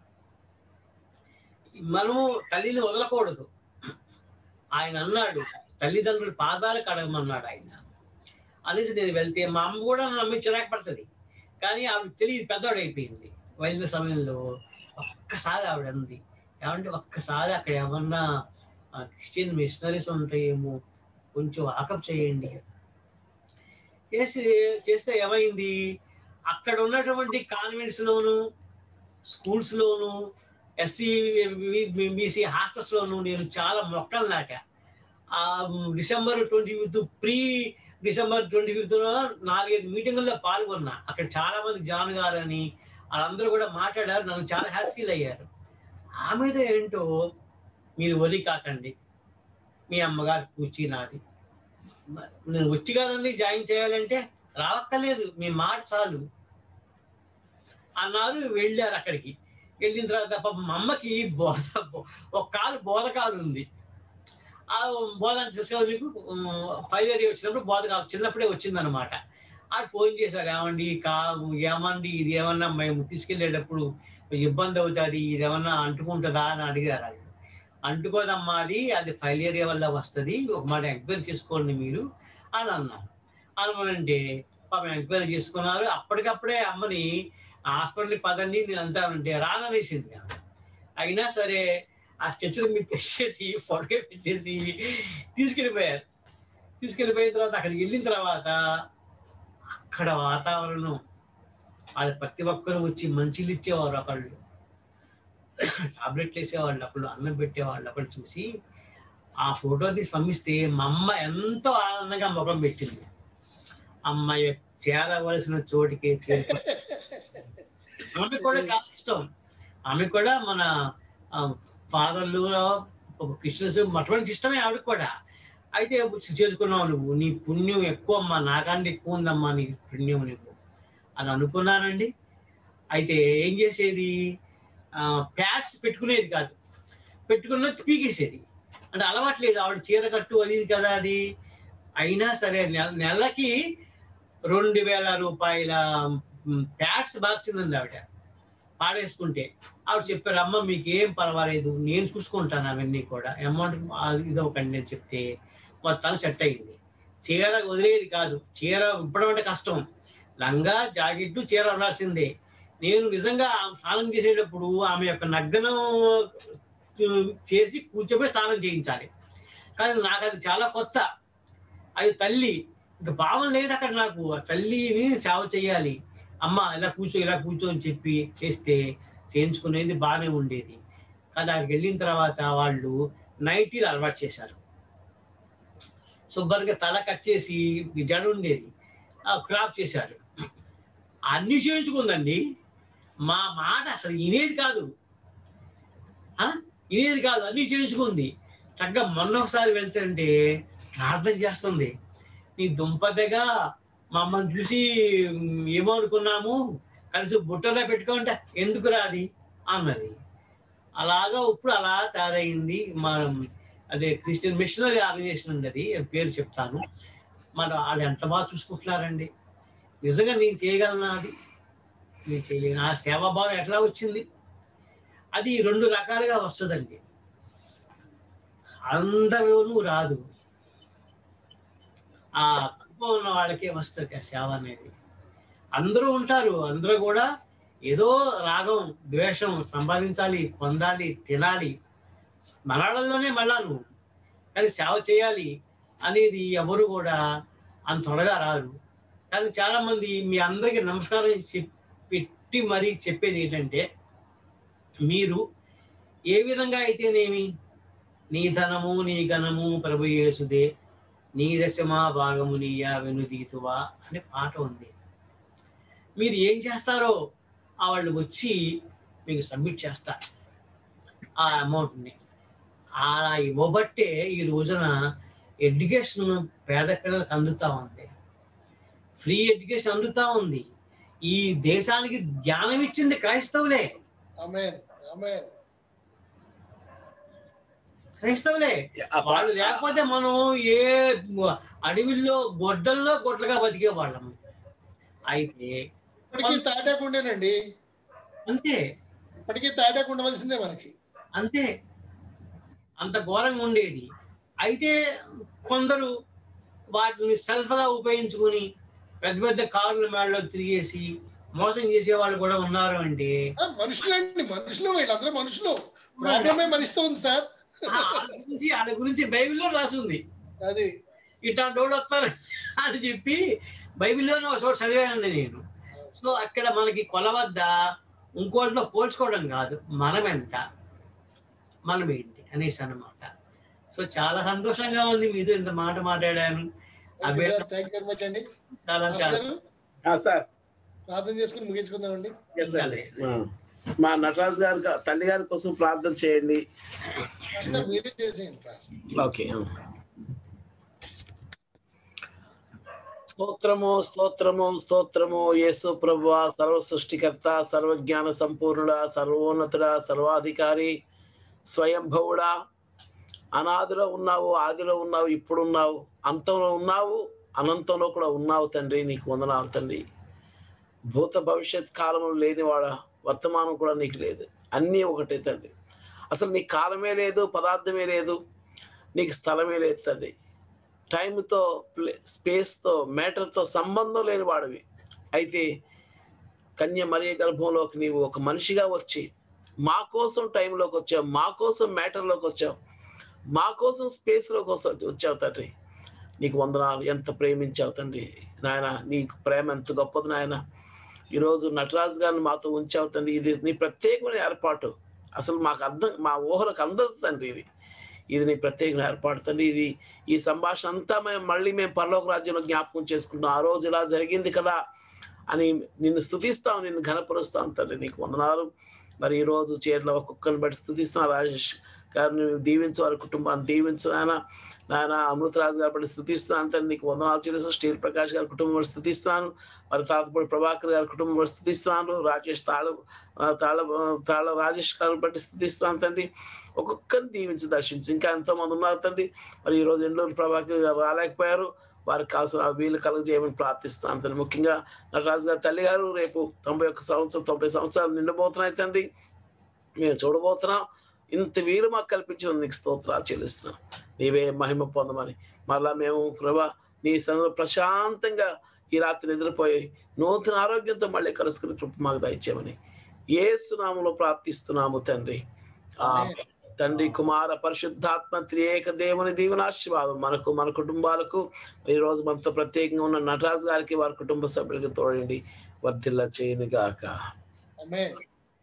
మనము తల్లిని వదలకూడదు ఆయన అన్నాడు తల్లిదండ్రుల పాదాలు కడగమన్నాడు ఆయన అనేసి నేను వెళ్తే మా అమ్మ కూడా నన్ను నమ్మి చిరాకు పడుతుంది కానీ ఆవిడ తెలియదు పెద్దవాడు అయిపోయింది వెళ్ళిన సమయంలో ఒక్కసారి ఆవిడ అంది ఏమంటే ఒక్కసారి అక్కడ ఏమన్నా ఆ, క్రిస్టియన్ మిషనరీస్ ఉంటాయేమో కొంచెం వాకప్ చేయండి చేసి చేస్తే ఏమైంది అక్కడ ఉన్నటువంటి కాన్వెంట్స్ లోను స్కూల్స్ లోను ఎస్సీ బీసీ హాస్టల్స్ లోను నేను చాలా మొక్కలు నాటా ఆ December twenty fifth pre December twenty fifth నాలుగైదు మీటింగుల్లో పాల్గొన్నా అక్కడ చాలా మంది జాన్ గారు అని వాళ్ళందరూ కూడా మాట్లాడారు నన్ను చాలా హ్యాపీ ఫీల్ అయ్యారు ఆ మీద ఏంటో మీరు వరి కాకండి మీ అమ్మగారు కూర్చి నాది మ- నేను వచ్చి కదండి జాయిన్ చేయాలంటే రావక్కర్లేదు మీ మాట చాలు అన్నారు వెళ్ళారు అక్కడికి వెళ్ళిన తర్వాత పాపం మా అమ్మకి బోధ ఒక కాలు బోధ కాలు ఉంది ఆ బోధ అంటే తెలుసు కదా మీకు ఫైవ్ ఇయర్ వచ్చినప్పుడు బోధ కాలు చిన్నప్పుడే వచ్చిందనమాట అది ఫోన్ చేశారు ఏమండి కా ఏమండి ఇది ఏమన్నా మేము తీసుకెళ్ళేటప్పుడు ఇబ్బంది అవుతుంది ఇది ఏమన్నా అంటుకుంటుందా అని అడిగారు వాళ్ళు అంటుకోదమ్మా అది అది ఫైల్ ఏరియా వల్ల వస్తుంది ఒక మాట ఎంక్వైరీ చేసుకోండి మీరు అని అన్నారు అనుకోనంటే పాపం ఎంక్వైరీ చేసుకున్నారు అప్పటికప్పుడే అమ్మని హాస్పిటల్కి పదండి నేను అంటానంటే రానవేసింది ఆమె. అయినా సరే ఆ స్ట్రెచ్చర్ మీద పెట్టేసి ఫోటో పెట్టేసి తీసుకెళ్ళిపోయారు తీసుకెళ్ళిపోయిన తర్వాత అక్కడికి వెళ్ళిన తర్వాత అక్కడ వాతావరణం అది ప్రతి ఒక్కరు వచ్చి మంచిలు ఇచ్చేవారు ఒకళ్ళు టాబ్లెట్లు వేసేవాళ్ళు ఒకళ్ళు అన్నం పెట్టేవాళ్ళు ఒకళ్ళు చూసి ఆ ఫోటో తీసి పంపిస్తే మా అమ్మ ఎంతో ఆనందంగా ముఖం పెట్టింది అమ్మాయి చేరవలసిన చోటికి చేరుకో ఆమె కూడా చాలా ఇష్టం ఆమె కూడా మన ఫాదర్లు క్రిస్టియన్స్ మొట్టమొదటి ఇష్టమే ఆవిడకి కూడా అయితే చేసుకున్నావు నువ్వు నీ పుణ్యం ఎక్కువ అమ్మా నాకంటే ఎక్కువ ఉందమ్మా నీ పుణ్యం నీకు అని అనుకున్నానండి అయితే ఏం చేసేది ప్యాడ్స్ పెట్టుకునేది కాదు పెట్టుకున్నది పీకేసేది అంటే అలవాట్లేదు ఆవిడ చీర కట్టు అది ఇది కదా అది అయినా సరే నెల నెలకి రెండు వేల రూపాయల ప్యాడ్స్ మార్చిందండి ఆవిడ పాడేసుకుంటే ఆవిడ చెప్పారు అమ్మ మీకు ఏం పర్వాలేదు నేను చూసుకుంటాను అవన్నీ కూడా అమౌంట్ ఇది ఒకండి నేను చెప్తే మొత్తం సెట్ అయింది చీర వదిలేది కాదు చీర ఇప్పడం అంటే కష్టం లంగా జాకెట్ చీర ఉండాల్సిందే నేను నిజంగా ఆమె స్నానం చేసేటప్పుడు ఆమె యొక్క నగ్గనం చేసి కూర్చోబెట్టి స్నానం చేయించాలి కానీ నాకు అది చాలా కొత్త అది తల్లి ఇంకా భావం లేదు అక్కడ నాకు ఆ తల్లిని సేవ చేయాలి అమ్మ ఇలా కూర్చో ఇలా కూర్చో అని చెప్పి చేస్తే చేయించుకునేది బాగానే ఉండేది కానీ అక్కడికి వెళ్ళిన తర్వాత వాళ్ళు నైటీలు అలవాటు చేశారు శుభ్రంగా తల కట్ చేసి ఈ జడ ఉండేది ఆ క్రాప్ చేశారు అన్ని చేయించుకుందండి మా మాట అసలు వినేది కాదు ఆ? వినేది కాదు అన్ని చేయించుకుంది చక్కగా మొన్న ఒకసారి వెళ్తుంటే ప్రార్థన చేస్తుంది నీ దుంపదగా మమ్మల్ని చూసి "ఉమ్, ఏమో అనుకున్నాము కలిసి బుట్టలో పెట్టుకుంటే ఎందుకు రాది అన్నది అలాగా ఇప్పుడు అలా తయారైంది మనం అదే క్రిస్టియన్ మిషనరీ ఆర్గనైజేషన్ ఉంది అది పేరు చెప్తాను మరి వాళ్ళు ఎంత బాగా చూసుకుంటున్నారండి నిజంగా నేను చేయగలనా అది నేను చేయలేను ఆ సేవాభావం ఎట్లా వచ్చింది అది రెండు రకాలుగా వస్తుందండి అందరూనూ రాదు ఆ తక్కువ ఉన్న వాళ్ళకే వస్తుంది ఆ సేవ అనేది అందరూ ఉంటారు అందరూ కూడా ఏదో రాగం ద్వేషం సంపాదించాలి పొందాలి తినాలి మనాళ్ళలోనే మళ్ళాను కానీ సేవ చేయాలి అనేది ఎవరు కూడా అంత త్వరగా రారు కానీ చాలా మంది మీ అందరికీ నమస్కారం చెప్- పెట్టి మరీ చెప్పేది ఏంటంటే మీరు ఏ విధంగా అయితేనేమి నీ ధనము నీ ఘనము ప్రభు యేసుదే నీ దశమా భాగము నీయా వెనుదీతువా అనే పాట ఉంది మీరు ఏం చేస్తారో ఆ వాళ్ళు వచ్చి మీకు సబ్మిట్ చేస్తారు ఆ అమౌంట్ని అలా ఇవ్వబట్టే ఈ రోజున ఎడ్యుకేషన్ పేద పిల్లలకు అందుతా ఉంది ఫ్రీ ఎడ్యుకేషన్ అందుతా ఉంది ఈ దేశానికి జ్ఞానం ఇచ్చింది క్రైస్తవులే ఆమేన్ ఆమేన్ క్రైస్తవులే వాళ్ళు లేకపోతే మనం ఏ అడవిల్లో గొడ్డల్లో గొడ్డలుగా బతికే వాళ్ళం అయితే ఇప్పటికీ తాటాకు ఉండేనండి అంతే ఇప్పటికీ తాటాకు ఉండవలసిందే మనకి అంతే అంత ఘోరంగా ఉండేది అయితే కొందరు వాటిని సెల్ఫ్గా ఉపయోగించుకొని పెద్ద పెద్ద కార్ల మేడలో తిరిగేసి మోసం చేసే వాళ్ళు కూడా ఉన్నారు అంటే ఆ, మనుషులండి మనుషులు వీళ్ళందరూ మనుషులు ప్రాబ్లమే మనిషితో ఉంది సార్ ఆ- వాళ్ళ గురించి వాళ్ళ గురించి బైబిల్లో రాసింది అది ఇట్లాంటి వాళ్ళు వస్తారు అని చెప్పి బైబిల్లోనే ఒక చోట చదివానండి నేను సో అక్కడ మనకి కొలవద్ద ఇంకోటిలో పోల్చుకోవడం కాదు మనం ఎంత మనం ఏంటి అనేసి అన్నమాట సో చాలా సంతోషంగా ఉంది మీతో ఇంత మాట మాట్లాడాను okay sir thank you very much అండి చాలా మాస్టర్ చాలా గారు సార్ ప్రార్థన చేసుకుని ముగించుకుందామండి Yes, sir. చాలే. ఆ. మా నటరాజు గారి తల్లి గారి కోసం ప్రార్థన చేయండి పాస్టర్ మీరే చేసేయండి పాస్టర్. ఓకే స్తోత్రము స్తోత్రము స్తోత్రము యేసు ప్రభు సర్వ సృష్టికర్త సర్వజ్ఞాన సంపూర్ణుడ సర్వోన్నతుడ సర్వాధికారి స్వయంభవుడా అనాదిలో ఉన్నావు ఆదిలో ఉన్నావు ఇప్పుడు ఉన్నావు అంతంలో ఉన్నావు అనంతంలో కూడా ఉన్నావు తండ్రి నీకు వందనాలు తండ్రి భూత భవిష్యత్ కాలంలో లేనివాడ వర్తమానం కూడా నీకు లేదు అన్నీ ఒకటే తండ్రి అసలు నీ కాలమే లేదు పదార్థమే లేదు నీకు స్థలమే లేదు తండ్రి టైంతో ప్లే స్పేస్తో మ్యాటర్తో సంబంధం లేని వాడివి అయితే కన్య మరియ గర్భంలోకి నీవు ఒక మనిషిగా వచ్చి మా కోసం టైంలోకి వచ్చావు మా కోసం మ్యాటర్లోకి వచ్చావు మా కోసం స్పేస్లోకి వస్తా వచ్చావు తండ్రి నీకు వందనాలు ఎంత ప్రేమించావు తండ్రి నాయన నీకు ప్రేమ ఎంత గొప్పది నాయన ఈరోజు నటరాజు గారిని మాతో ఉంచావు తండ్రి ఇది నీ ప్రత్యేకమైన ఏర్పాటు అసలు మాకు అర్థం మా ఊహలకు అందదు తండ్రి ఇది ఇది నీ ప్రత్యేకమైన ఏర్పాటు తండ్రి ఇది ఈ సంభాషణ అంతా మేము మళ్ళీ మేము పరలోక రాజ్యంలో జ్ఞాపకం చేసుకుంటాం ఆ రోజు ఇలా జరిగింది కదా అని నిన్ను స్థుతిస్తాం నిన్ను ఘనపరుస్తాం తండ్రి నీకు వందనాలు మరి ఈ రోజు చీరలో ఒక్కొక్కరిని బట్టి స్థుతిస్తున్నా రాజేష్ గారిని దీవించు వారి కుటుంబాన్ని దీవించు ఆయన నాయన అమృతరాజు గారి బట్టి స్థుతిస్తున్నాను తండ్రి నీకు వందనాలు చెల్లిస్తూ స్టీల్ ప్రకాష్ గారి కుటుంబం బట్టి స్థుతిస్తున్నాను మరి తాతపూడి ప్రభాకర్ గారి కుటుంబం బట్టి స్థుతిస్తున్నాను రాజేష్ తాళ ఆ, తాళ తాళ రాజేష్ గారిని బట్టి స్థుతిస్తున్నాను తండ్రి ఒక్కొక్కరిని దీవించి దర్శించి ఇంకా ఎంతో మంది ఉన్నారు తండ్రి మరి ఈ రోజు ఎండూరు ప్రభాకర్ గారు రాలేకపోయారు వారికి కావాల్సిన వీలు కలుగజేయమని ప్రార్థిస్తాను తండ్రి ముఖ్యంగా నటరాజు గారి తల్లి గారు రేపు తొంభై ఒక్క సంవత్సరం తొంభై సంవత్సరాలు నిండబోతున్నాయి తండ్రి మేము చూడబోతున్నాం ఇంత వీలు మాకు కల్పించిన నీకు స్తోత్రాలు చెల్లిస్తున్నాం నీవే మహిమ పొందమని మరలా మేము ప్రభా నీ సన్నిధిలో ప్రశాంతంగా ఈ రాత్రి నిద్రపోయి నూతన ఆరోగ్యంతో మళ్ళీ కలుసుకుని కృప మాకు దయచేయమని ఏసునామలో ప్రార్థిస్తున్నాము తండ్రి ఆమేన్. తండ్రి కుమార పరిశుద్ధాత్మ త్రియేక దేవుని దీవెనాశీర్వాదం మనకు మన కుటుంబాలకు ఈ రోజు మనతో ప్రత్యేకంగా ఉన్న నటరాజు గారికి వారి కుటుంబ సభ్యులకు తోడండి వర్ధిల్ల చేయని గాక ఆమేన్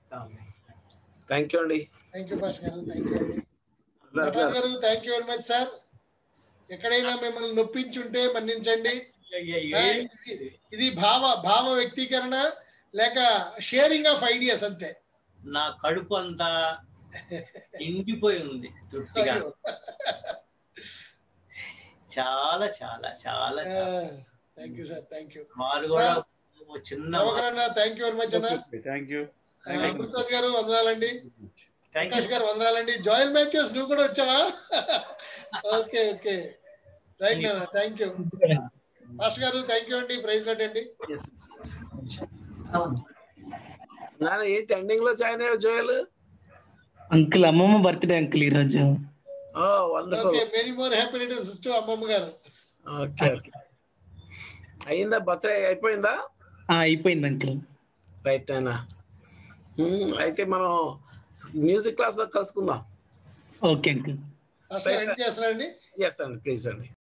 థ్యాంక్ యూ అండి థ్యాంక్ యూ పాస్టర్ గారు థ్యాంక్ యూ అండి నటరాజు గారు thank you very much sir ఎక్కడైనా మిమ్మల్ని నొప్పించుంటే మన్నించండి ఆ, ఇది- ఇది భావ భావ వ్యక్తీకరణ లేక షేరింగ్ ఆఫ్ ఐడియాస్ అంతే నా కడుపు అంతా ఎండిపోయి ఉంది తృప్తిగా అయ్యో. చాలా చాలా చాలా thank you sir thank you వారు కూడా ఓ చిన్న ప్రభాకర్ అన్న థ్యాంక్ యూ వెరీ మచ్ అన్న థ్యాంక్ యూ ఆ, అమృతరాజ్ గారు వందనాలండి థ్యాంక్ యూ ప్రకాష్ గారు వందనాలండి జాయిన్ మ్యాచెస్ నువ్వు కూడా వచ్చావా ఓకే ఓకే రైట్ నాన్న థ్యాంక్ యూ మాస్టర్ గారు థ్యాంక్ యూ అండి ప్రైజ్ లాట్ అండి Yes, yes. నాన్న ఏంటి ఎండింగ్ లో జాయిన్ అయ్యావు జోయల్ అంకుల్ అమ్మమ్మ బర్త్డే అంకుల్ ఈ రోజు ఓ wonderful okay many more happy returns to అమ్మమ్మ గారు ఓకే ఓకే అయిందా బర్త్డే అయిపోయిందా ఆ, అయిపోయింది అంకుల్ రైట్ అయినా అయితే మనం మ్యూజిక్ క్లాస్ లో కలుసుకుందాం ఓకే అంకుల్ మాస్టర్ గారు ఎండ్ చేస్తున్నారండి ఎస్ అండి ప్లీజ్ అండి